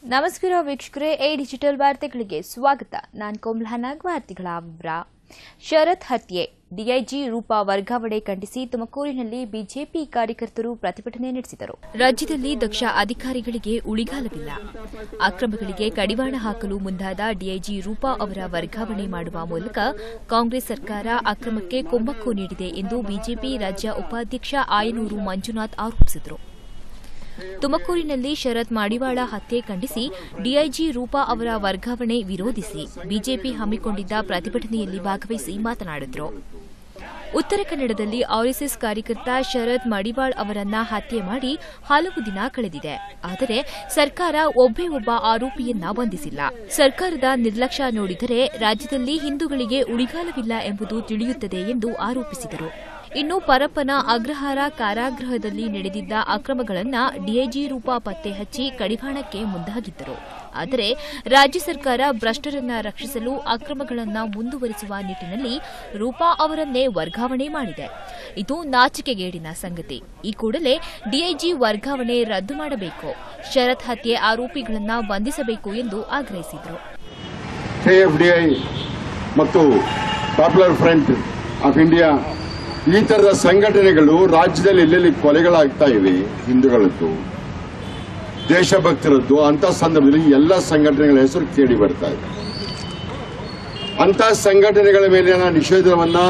ನಮಸ್ಕಾರ ವೀಕ್ಷಕರೇ A digital ವಾರ್ತೆಗಳಿಗೆ ಸ್ವಾಗತ ನಾನು ಕೋಮ್ಲಹನಾಗ್ ವಾರ್ತೆಗಳ ವಿವರ ಶರತ್ ಹತ್ಯೆ ಡಿಐಜಿ ರೂಪಾ ವರ್ಗಾವಣೆ ಖಂಡಿಸಿ ತುಮಕೂರಿನಲ್ಲಿ ಬಿಜೆಪಿ ಕಾರ್ಯಕರ್ತರು ಪ್ರತಿಭಟನೆ ನಡೆಸಿದರು ರಾಜ್ಯದಲ್ಲಿ ದಕ್ಷ ಅಧಿಕಾರಿಗಳಿಗೆ ಉಳಿಗಾಲವಿಲ್ಲ ಅಕ್ರಮಗಳಿಗೆ ಕಡಿವಾಣ ಹಾಕಲು ಮುಂದಾದ ಡಿಐಜಿ ರೂಪಾ ಅವರ ವರ್ಗಾವಣೆ ಮಾಡುವ ಮೂಲಕ ಕಾಂಗ್ರೆಸ್ ಸರ್ಕಾರ ಅಕ್ರಮಕ್ಕೆ ಕುಮ್ಮಕ್ಕು ನೀಡಿದೆ ಎಂದು ಬಿಜೆಪಿ ರಾಜ್ಯ ಉಪಾಧ್ಯಕ್ಷ ಆಯನೂರು ಮಂಜುನಾಥ್ ಆರೋಪಿಸಿದರು ತುಮಕೂರಿನಲ್ಲಿ ಶರತ್ ಮಾಡಿವಾಳ ಹತ್ಯೆ ಖಂಡಿಸಿ ಡಿಐಜಿ ರೂಪಾ ಅವರ ವರ್ಗಾವಣೆ ವಿರೋಧಿಸಿ ಬಿಜೆಪಿ ಹಮ್ಮಿಕೊಂಡಿದ್ದ ಪ್ರತಿಭಟನೆಯಲ್ಲಿ ಭಾಗವಹಿಸಿ ಮಾತನಾಡಿದರು ಉತ್ತರ ಕನ್ನಡದಲ್ಲಿ ಆರ್ಎಸ್ಎಸ್ ಕಾರ್ಯಕರ್ತ ಶರತ್ ಮಡಿವಾಳ್ ಅವರನ್ನ ಹತ್ಯೆ ಮಾಡಿ ಹಲವು ದಿನ ಕಳೆದಿದೆ ಆದರೆ ಸರ್ಕಾರ ಒಬ್ಬೇ ಒಬ್ಬ ಆರೋಪಿಯನ್ನ ಬಂಧಿಸಿಲ್ಲ ಸರ್ಕಾರದ ನಿರ್ಲಕ್ಷ್ಯ ನೋಡಿದರೆ ರಾಜ್ಯದಲ್ಲಿ ಹಿಂದೂಗಳಿಗೆ ಉಳಿಗಾಲವಿಲ್ಲ ಎಂಬುದು ತಿಳಿಯುತ್ತದೆ ಎಂದು ಆರೋಪಿಸಿದರು ಇನ್ನು ಪರಪ್ಪನ ಅಗ್ರಹಾರ ಕಾರಾಗೃಹದಲ್ಲಿ ನಡೆದಿದ್ದ ಅಕ್ರಮಗಳನ್ನು ಡಿಐಜಿ ರೂಪಾ ಪತ್ತೆ ಹಚ್ಚಿ ಕಡಿವಾಣಕ್ಕೆ ಮುಂದಾಗಿದ್ದರು ಆದರೆ ರಾಜ್ಯ ಸರ್ಕಾರ ಭ್ರಷ್ಟರನ್ನ ರಕ್ಷಿಸಲು ಅಕ್ರಮಗಳನ್ನು ಮುಂದುವರಿಸುವ ನಿಟ್ಟಿನಲ್ಲಿ ರೂಪಾ ಅವರನ್ನೇ ವರ್ಗಾವಣೆ ಮಾಡಿದೆ ಇದು ನಾಚಿಕೆಗೇಡಿನ ಸಂಗತಿ ಈ ಕೂಡಲೇ ಡಿಐಜಿ ವರ್ಗಾವಣೆ ರದ್ದು ಮಾಡಬೇಕು ಶರತ್ ಹತ್ಯೆ ಆರೋಪಿಗಳನ್ನು ಬಂಧಿಸಬೇಕು ಎಂದು ಆಗ್ರಹಿಸಿದರು ಕೆಎಫ್ಡಿಐ ಮತ್ತು ಪಾಪ್ಯುಲರ್ ಫ್ರಂಟ್ ಆಫ್ ಇಂಡಿಯಾ ಈ ತರದ ಸಂಘಟನೆಗಳು ರಾಜ್ಯದಲ್ಲಿ ಎಲ್ಲೆಲ್ಲಿ ಕೊಲೆಗಳಾಗ್ತಾ ಇವೆ ಹಿಂದೂಗಳದ್ದು ದೇಶಭಕ್ತರದ್ದು ಅಂತ ಸಂದರ್ಭದಲ್ಲಿ ಎಲ್ಲ ಸಂಘಟನೆಗಳ ಹೆಸರು ಕೇಳಿ ಬರ್ತಾ ಇದೆ ಅಂತ ಸಂಘಟನೆಗಳ ಮೇಲಿನ ನಿಷೇಧವನ್ನ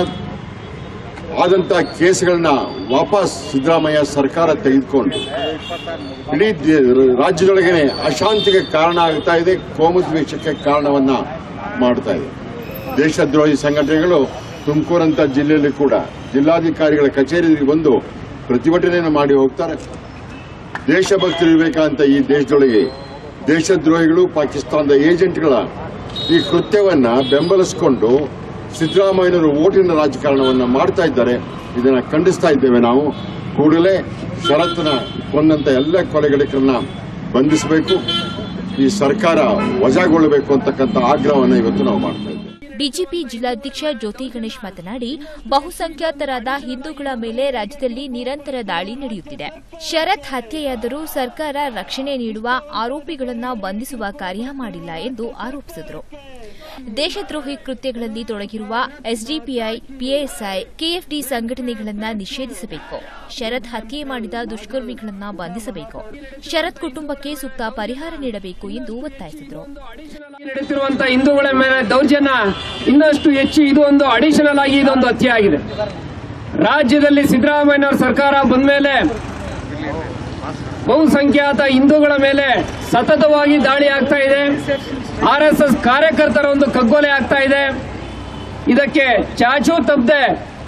ಆದಂತ ಕೇಸ್ಗಳನ್ನ ವಾಪಸ್ ಸಿದ್ದರಾಮಯ್ಯ ಸರ್ಕಾರ ತೆಗೆದುಕೊಂಡು ಇಡೀ ದೇ- ರಾಜ್ಯದೊಳಗನೆ ಅಶಾಂತಿಗೆ ಕಾರಣ ಆಗ್ತಾ ಇದೆ ಕೋಮುದ್ವೇಷಕ್ಕೆ ಕಾರಣವನ್ನ ಮಾಡ್ತಾ ಇದೆ ದೇಶದ್ರೋಹಿ ಸಂಘಟನೆಗಳು ತುಮಕೂರಂತ ಜಿಲ್ಲೆಯಲ್ಲಿ ಕೂಡ ಜಿಲ್ಲಾಧಿಕಾರಿಗಳ ಕಚೇರಿಗೆ ಬಂದು ಪ್ರತಿಭಟನೆಯನ್ನು ಮಾಡಿ ಹೋಗ್ತಾರೆ ದೇಶಭಕ್ತರು ಇರಬೇಕಂತ ಈ ದೇಶದೊಳಗೆ ದೇಶದ್ರೋಹಿಗಳು ಪಾಕಿಸ್ತಾನದ ಏಜೆಂಟ್ಗಳ ಈ ಕೃತ್ಯವನ್ನ ಬೆಂಬಲಿಸಿಕೊಂಡು ಸಿದ್ದರಾಮಯ್ಯನವರು ಓಟಿನ ರಾಜಕಾರಣವನ್ನ ಮಾಡ್ತಾ ಇದ್ದಾರೆ ಇದನ್ನ ಖಂಡಿಸ್ತಾ ಇದ್ದೇವೆ ನಾವು ಕೂಡಲೇ ಶರತ್ನ ಕೊಂದಂತ ಎಲ್ಲ ಕೊಲೆಗಳಿಕರನ್ನ ಬಂಧಿಸಬೇಕು ಈ ಸರ್ಕಾರ ವಜಾಗೊಳ್ಳಬೇಕು ಅಂತಕ್ಕಂಥ ಆಗ್ರಹವನ್ನು ಇವತ್ತು ನಾವು ಮಾಡ್ತಾ ಇದ್ದೇವೆ ಡಿಜಿಪಿ ಜಿಲ್ಲಾಧ್ಯಕ್ಷ ಜ್ಯೋತಿ ಗಣೇಶ್ ಮಾತನಾಡಿ ಬಹುಸಂಖ್ಯಾತರಾದ ಹಿಂದೂಗಳ ಮೇಲೆ ರಾಜ್ಯದಲ್ಲಿ ನಿರಂತರ ದಾಳಿ ನಡೆಯುತ್ತಿದೆ ಶರತ್ ಹತ್ಯೆಯಾದರೂ ಸರ್ಕಾರ ರಕ್ಷಣೆ ನೀಡುವ ಆರೋಪಿಗಳನ್ನು ಬಂಧಿಸುವ ಕಾರ್ಯ ಮಾಡಿಲ್ಲ ಎಂದು ಆರೋಪಿಸಿದರು ದೇಶದ್ರೋಹಿ ಕೃತ್ಯಗಳಲ್ಲಿ ತೊಡಗಿರುವ ಎಸ್ಡಿಪಿಐ ಪಿಎಸ್ಐ ಕೆಎಫ್ಡಿ ಸಂಘಟನೆಗಳನ್ನು ನಿಷೇಧಿಸಬೇಕು ಶರತ್ ಹತ್ಯೆ ಮಾಡಿದ ದುಷ್ಕರ್ಮಿಗಳನ್ನು ಬಂಧಿಸಬೇಕು ಶರತ್ ಕುಟುಂಬಕ್ಕೆ ಸೂಕ್ತ ಪರಿಹಾರ ನೀಡಬೇಕು ಎಂದು ಒತ್ತಾಯಿಸಿದರು ನಡೆಯುತ್ತಿರುವಂತಹ ಹಿಂದೂಗಳ ಮೇಲೆ ದೌರ್ಜನ್ಯ ಇನ್ನಷ್ಟು ಹೆಚ್ಚು ಇದು ಒಂದು ಅಡಿಷನಲ್ ಆಗಿ ಇದೊಂದು ಹತ್ಯೆ ಆಗಿದೆ ರಾಜ್ಯದಲ್ಲಿ ಸಿದ್ದರಾಮಯ್ಯನವರ ಸರ್ಕಾರ ಬಂದ ಮೇಲೆ ಬಹುಸಂಖ್ಯಾತ ಹಿಂದೂಗಳ ಮೇಲೆ ಸತತವಾಗಿ ದಾಳಿ ಆಗ್ತಾ ಇದೆ ಆರ್ ಎಸ್ ಎಸ್ ಕಾರ್ಯಕರ್ತರ ಒಂದು ಕಗ್ಗೊಲೆ ಆಗ್ತಾ ಇದೆ ಇದಕ್ಕೆ ಚಾಚೂ ತಪ್ಪದೆ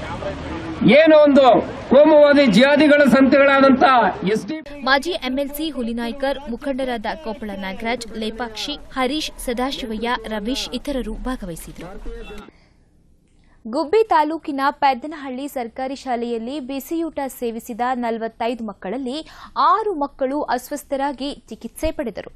ಏನೋ ಒಂದು ಕೋಮುವಾದಿ ಜಿಹಾದಿಗಳ ಸಂತೆಗಳಾದಂತ ಎಸ್ ಡಿ ಮಾಜಿ ಎಂಎಲ್ಸಿ ಹುಲಿನಾಯ್ಕರ್ ಮುಖಂಡರಾದ ಕೊಪ್ಪಳ ನಾಗರಾಜ್ ಲೇಪಾಕ್ಷಿ ಹರೀಶ್ ಸದಾಶಿವಯ್ಯ ರವೀಶ್ ಇತರರು ಭಾಗವಹಿಸಿದರು ಗುಬ್ಬಿ ತಾಲೂಕಿನ ಪೆದ್ದನಹಳ್ಳಿ ಸರ್ಕಾರಿ ಶಾಲೆಯಲ್ಲಿ ಬಿಸಿಯೂಟ ಸೇವಿಸಿದ ನಲವತ್ತೈದು ಮಕ್ಕಳಲ್ಲಿ ಆರು ಮಕ್ಕಳು ಅಸ್ವಸ್ಥರಾಗಿ ಚಿಕಿತ್ಸೆ ಪಡೆದರು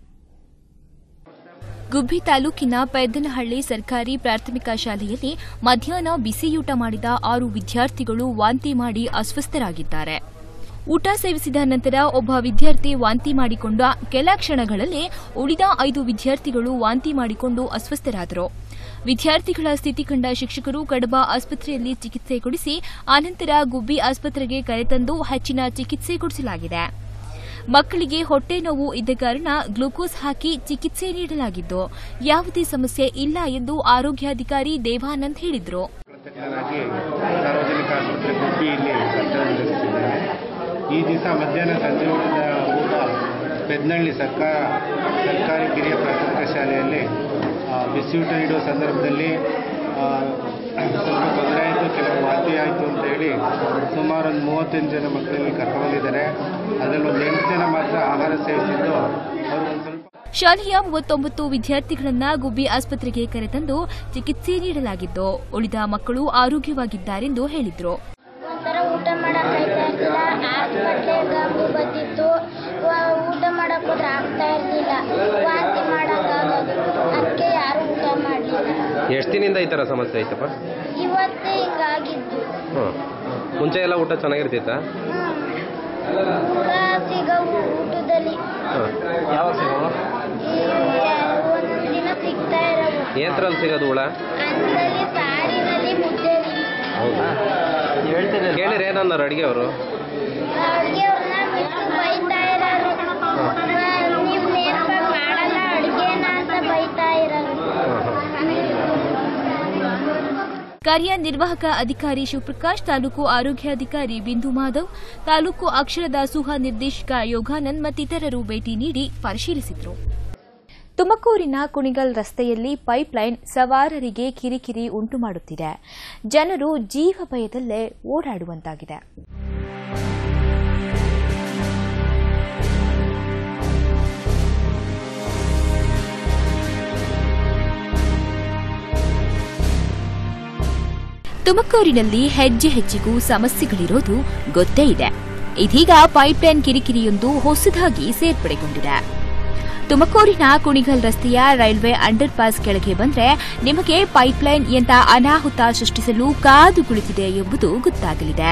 ಗುಬ್ಬಿ ತಾಲೂಕಿನ ಪೆದ್ದನಹಳ್ಳಿ ಸರ್ಕಾರಿ ಪ್ರಾಥಮಿಕ ಶಾಲೆಯಲ್ಲಿ ಮಧ್ಯಾಹ್ನ ಬಿಸಿಯೂಟ ಮಾಡಿದ ಆರು ವಿದ್ಯಾರ್ಥಿಗಳು ವಾಂತಿ ಮಾಡಿ ಅಸ್ವಸ್ಥರಾಗಿದ್ದಾರೆ ಊಟ ಸೇವಿಸಿದ ನಂತರ ಒಬ್ಬ ವಿದ್ಯಾರ್ಥಿ ವಾಂತಿ ಮಾಡಿಕೊಂಡ ಕೆಲ ಕ್ಷಣಗಳಲ್ಲಿ ಉಳಿದ ಐದು ವಿದ್ಯಾರ್ಥಿಗಳು ವಾಂತಿ ಮಾಡಿಕೊಂಡು ಅಸ್ವಸ್ಥರಾದರು ವಿದ್ಯಾರ್ಥಿಗಳ ಸ್ಥಿತಿ ಕಂಡ ಶಿಕ್ಷಕರು ಕಡಬ ಆಸ್ಪತ್ರೆಯಲ್ಲಿ ಚಿಕಿತ್ಸೆ ಕೊಡಿಸಿ ಆನಂತರ ಗುಬ್ಬಿ ಆಸ್ಪತ್ರೆಗೆ ಕರೆತಂದು ಹೆಚ್ಚಿನ ಚಿಕಿತ್ಸೆ ಕೊಡಿಸಲಾಗಿದೆ ಮಕ್ಕಳಿಗೆ ಹೊಟ್ಟೆ ನೋವು ಇದ್ದ ಕಾರಣ ಗ್ಲೂಕೋಸ್ ಹಾಕಿ ಚಿಕಿತ್ಸೆ ನೀಡಲಾಗಿದ್ದು ಯಾವುದೇ ಸಮಸ್ಯೆ ಇಲ್ಲ ಎಂದು ಆರೋಗ್ಯಾಧಿಕಾರಿ ದೇವಾನಂದ್ ಹೇಳಿದರು ಕೃತಜ್ಞನಾಗಿ ಸಾರ್ವಜನಿಕ ಆಸ್ಪತ್ರೆ ಗುಬ್ಬಿಯಲ್ಲಿ ಕರ್ತವ್ಯ ನಿರ್ವಹಿಸುತ್ತಿದ್ದೇನೆ ಈ ದಿವಸ ಮಧ್ಯಾಹ್ನ ಸಂಜೆ ಊಟದ ಊಟ ಪೆದ್ನಳ್ಳಿ ಸರ್ಕಾರ ಸರ್ಕಾರಿ ಕಿರಿಯ ಪ್ರಾಥಮಿಕ ಶಾಲೆಯಲ್ಲಿ ಆ, ಬಿಸಿಯೂಟ ನೀಡುವ ಸಂದರ್ಭದಲ್ಲಿ ಆ, ಸ್ವಲ್ಪ ತೊಂದರೆ ಆಯಿತು ಕೆಲವು ವಾಂತಿ ಆಯಿತು ಅಂತ ಹೇಳಿ ಸುಮಾರು ಒಂದು ಮೂವತ್ತೆಂಟು ಜನ ಮಕ್ಕಳಿಗೆ ಕರ್ಕೊಂಡ್ಬಂದಿದ್ದಾರೆ ಅದರಲ್ಲಿ ಒಂದು ಎಂಟು ಜನ ಮಾತ್ರ ಆಹಾರ ಸೇವಿಸಿದ್ದು ಅವರು ಒಂದು ಸ್ವಲ್ಪ ಶಾಲೆಯ ಮೂವತ್ತೊಂಬತ್ತು ವಿದ್ಯಾರ್ಥಿಗಳನ್ನ ಗುಬ್ಬಿ ಆಸ್ಪತ್ರೆಗೆ ಕರೆತಂದು ಚಿಕಿತ್ಸೆ ನೀಡಲಾಗಿದ್ದು ಉಳಿದ ಮಕ್ಕಳು ಆರೋಗ್ಯವಾಗಿದ್ದಾರೆಂದು ಹೇಳಿದರು ಒಂಥರ ಊಟ ಮಾಡೋಕ್ಕಾಯ್ತಾ ಇರಲಿಲ್ಲ ಹಾಸ್ಪಿಟ್ಲೆ ಗಂಗು ಬಂದಿತ್ತು ವ- ಊಟ ಮಾಡಕ್ ಹೋದ್ರೆ ಆಗ್ತಾ ಇರಲಿಲ್ಲ ವಾಂತಿ ಮಾಡೋಕ್ಕಾಗೋದು ಅದಕ್ಕೆ ಯಾರು ಊಟ ಮಾಡಲಿಲ್ಲ ಎಷ್ಟು ದಿನದಿಂದ ಈ ಥರ ಸಮಸ್ಯೆ ಐತಪ್ಪ ಇವತ್ತೇ ಹಿಂಗಾಗಿದ್ದು ಹ್ಞೂ ಮುಂಚೆ ಎಲ್ಲ ಊಟ ಚೆನ್ನಾಗಿರ್ತಿತ್ತಾ ಊಟ ಸಿಗವು ಊಟದಲ್ಲಿ ಹಾಂ ಯಾವಾಗ ಸಿಗೋ ಒಂದೊಂದು ದಿನ ಸಿಗ್ತಾ ಇರವು ಏನ್ತ್ರಲ್ಲಿ ಸಿಗೋದು ಹುಳ ಅನ್ನದಲ್ಲಿ ಸಾರಿನಲ್ಲಿ ಮುದ್ದೆಲಿ ಹೌದಾ ಕೇಳಿರಿ ಏನన్నారు ಅಡುಗೆ ಅವರು ಅಡುಗೆ ಅವ್ರನ್ನ ಮಿಸ್ ಬೈತಾ ಇರೋರು ನೀವು ನೇರವಾಗಿ ಮಾಡಲ್ಲ ಅಡುಗೆನ ಅಂತ ಬೈತಾ ಇರೋರು ಕಾರ್ಯನಿರ್ವಾಹಕ ಅಧಿಕಾರಿ ಶಿವಪ್ರಕಾಶ್ ತಾಲೂಕು ಆರೋಗ್ಯಾಧಿಕಾರಿ ಬಿಂದು ಮಾಧವ್ ತಾಲೂಕು ಅಕ್ಷರದಾಸೋಹ ನಿರ್ದೇಶಕ ಯೋಗಾನಂದ್ ಮತ್ತಿತರರು ಭೇಟಿ ನೀಡಿ ಪರಿಶೀಲಿಸಿದರು ತುಮಕೂರಿನ ಕುಣಿಗಲ್ ರಸ್ತೆಯಲ್ಲಿ ಪೈಪ್ಲೈನ್ ಸವಾರರಿಗೆ ಕಿರಿಕಿರಿ ಉಂಟು ಮಾಡುತ್ತಿದೆ ಜನರು ಜೀವ ಭಯದಲ್ಲೇ ಓಡಾಡುವಂತಾಗಿದೆ ತುಮಕೂರಿನಲ್ಲಿ ಹೆಜ್ಜೆ ಹೆಜ್ಜೆಗೂ ಸಮಸ್ಯೆಗಳಿರೋದು ಗೊತ್ತೇ ಇದೆ ಇದೀಗ ಪೈಪ್ಲೈನ್ ಕಿರಿಕಿರಿಯೊಂದು ಹೊಸದಾಗಿ ಸೇರ್ಪಡೆಗೊಂಡಿದೆ ತುಮಕೂರಿನ ಕುಣಿಗಲ್ ರಸ್ತೆಯ ರೈಲ್ವೆ ಅಂಡರ್ ಪಾಸ್ ಕೆಳಗೆ ಬಂದ್ರೆ ನಿಮಗೆ ಪೈಪ್ಲೈನ್ ಎಂತ ಅನಾಹುತ ಸೃಷ್ಟಿಸಲು ಕಾದು ಕುಳಿತಿದೆ ಎಂಬುದು ಗೊತ್ತಾಗಲಿದೆ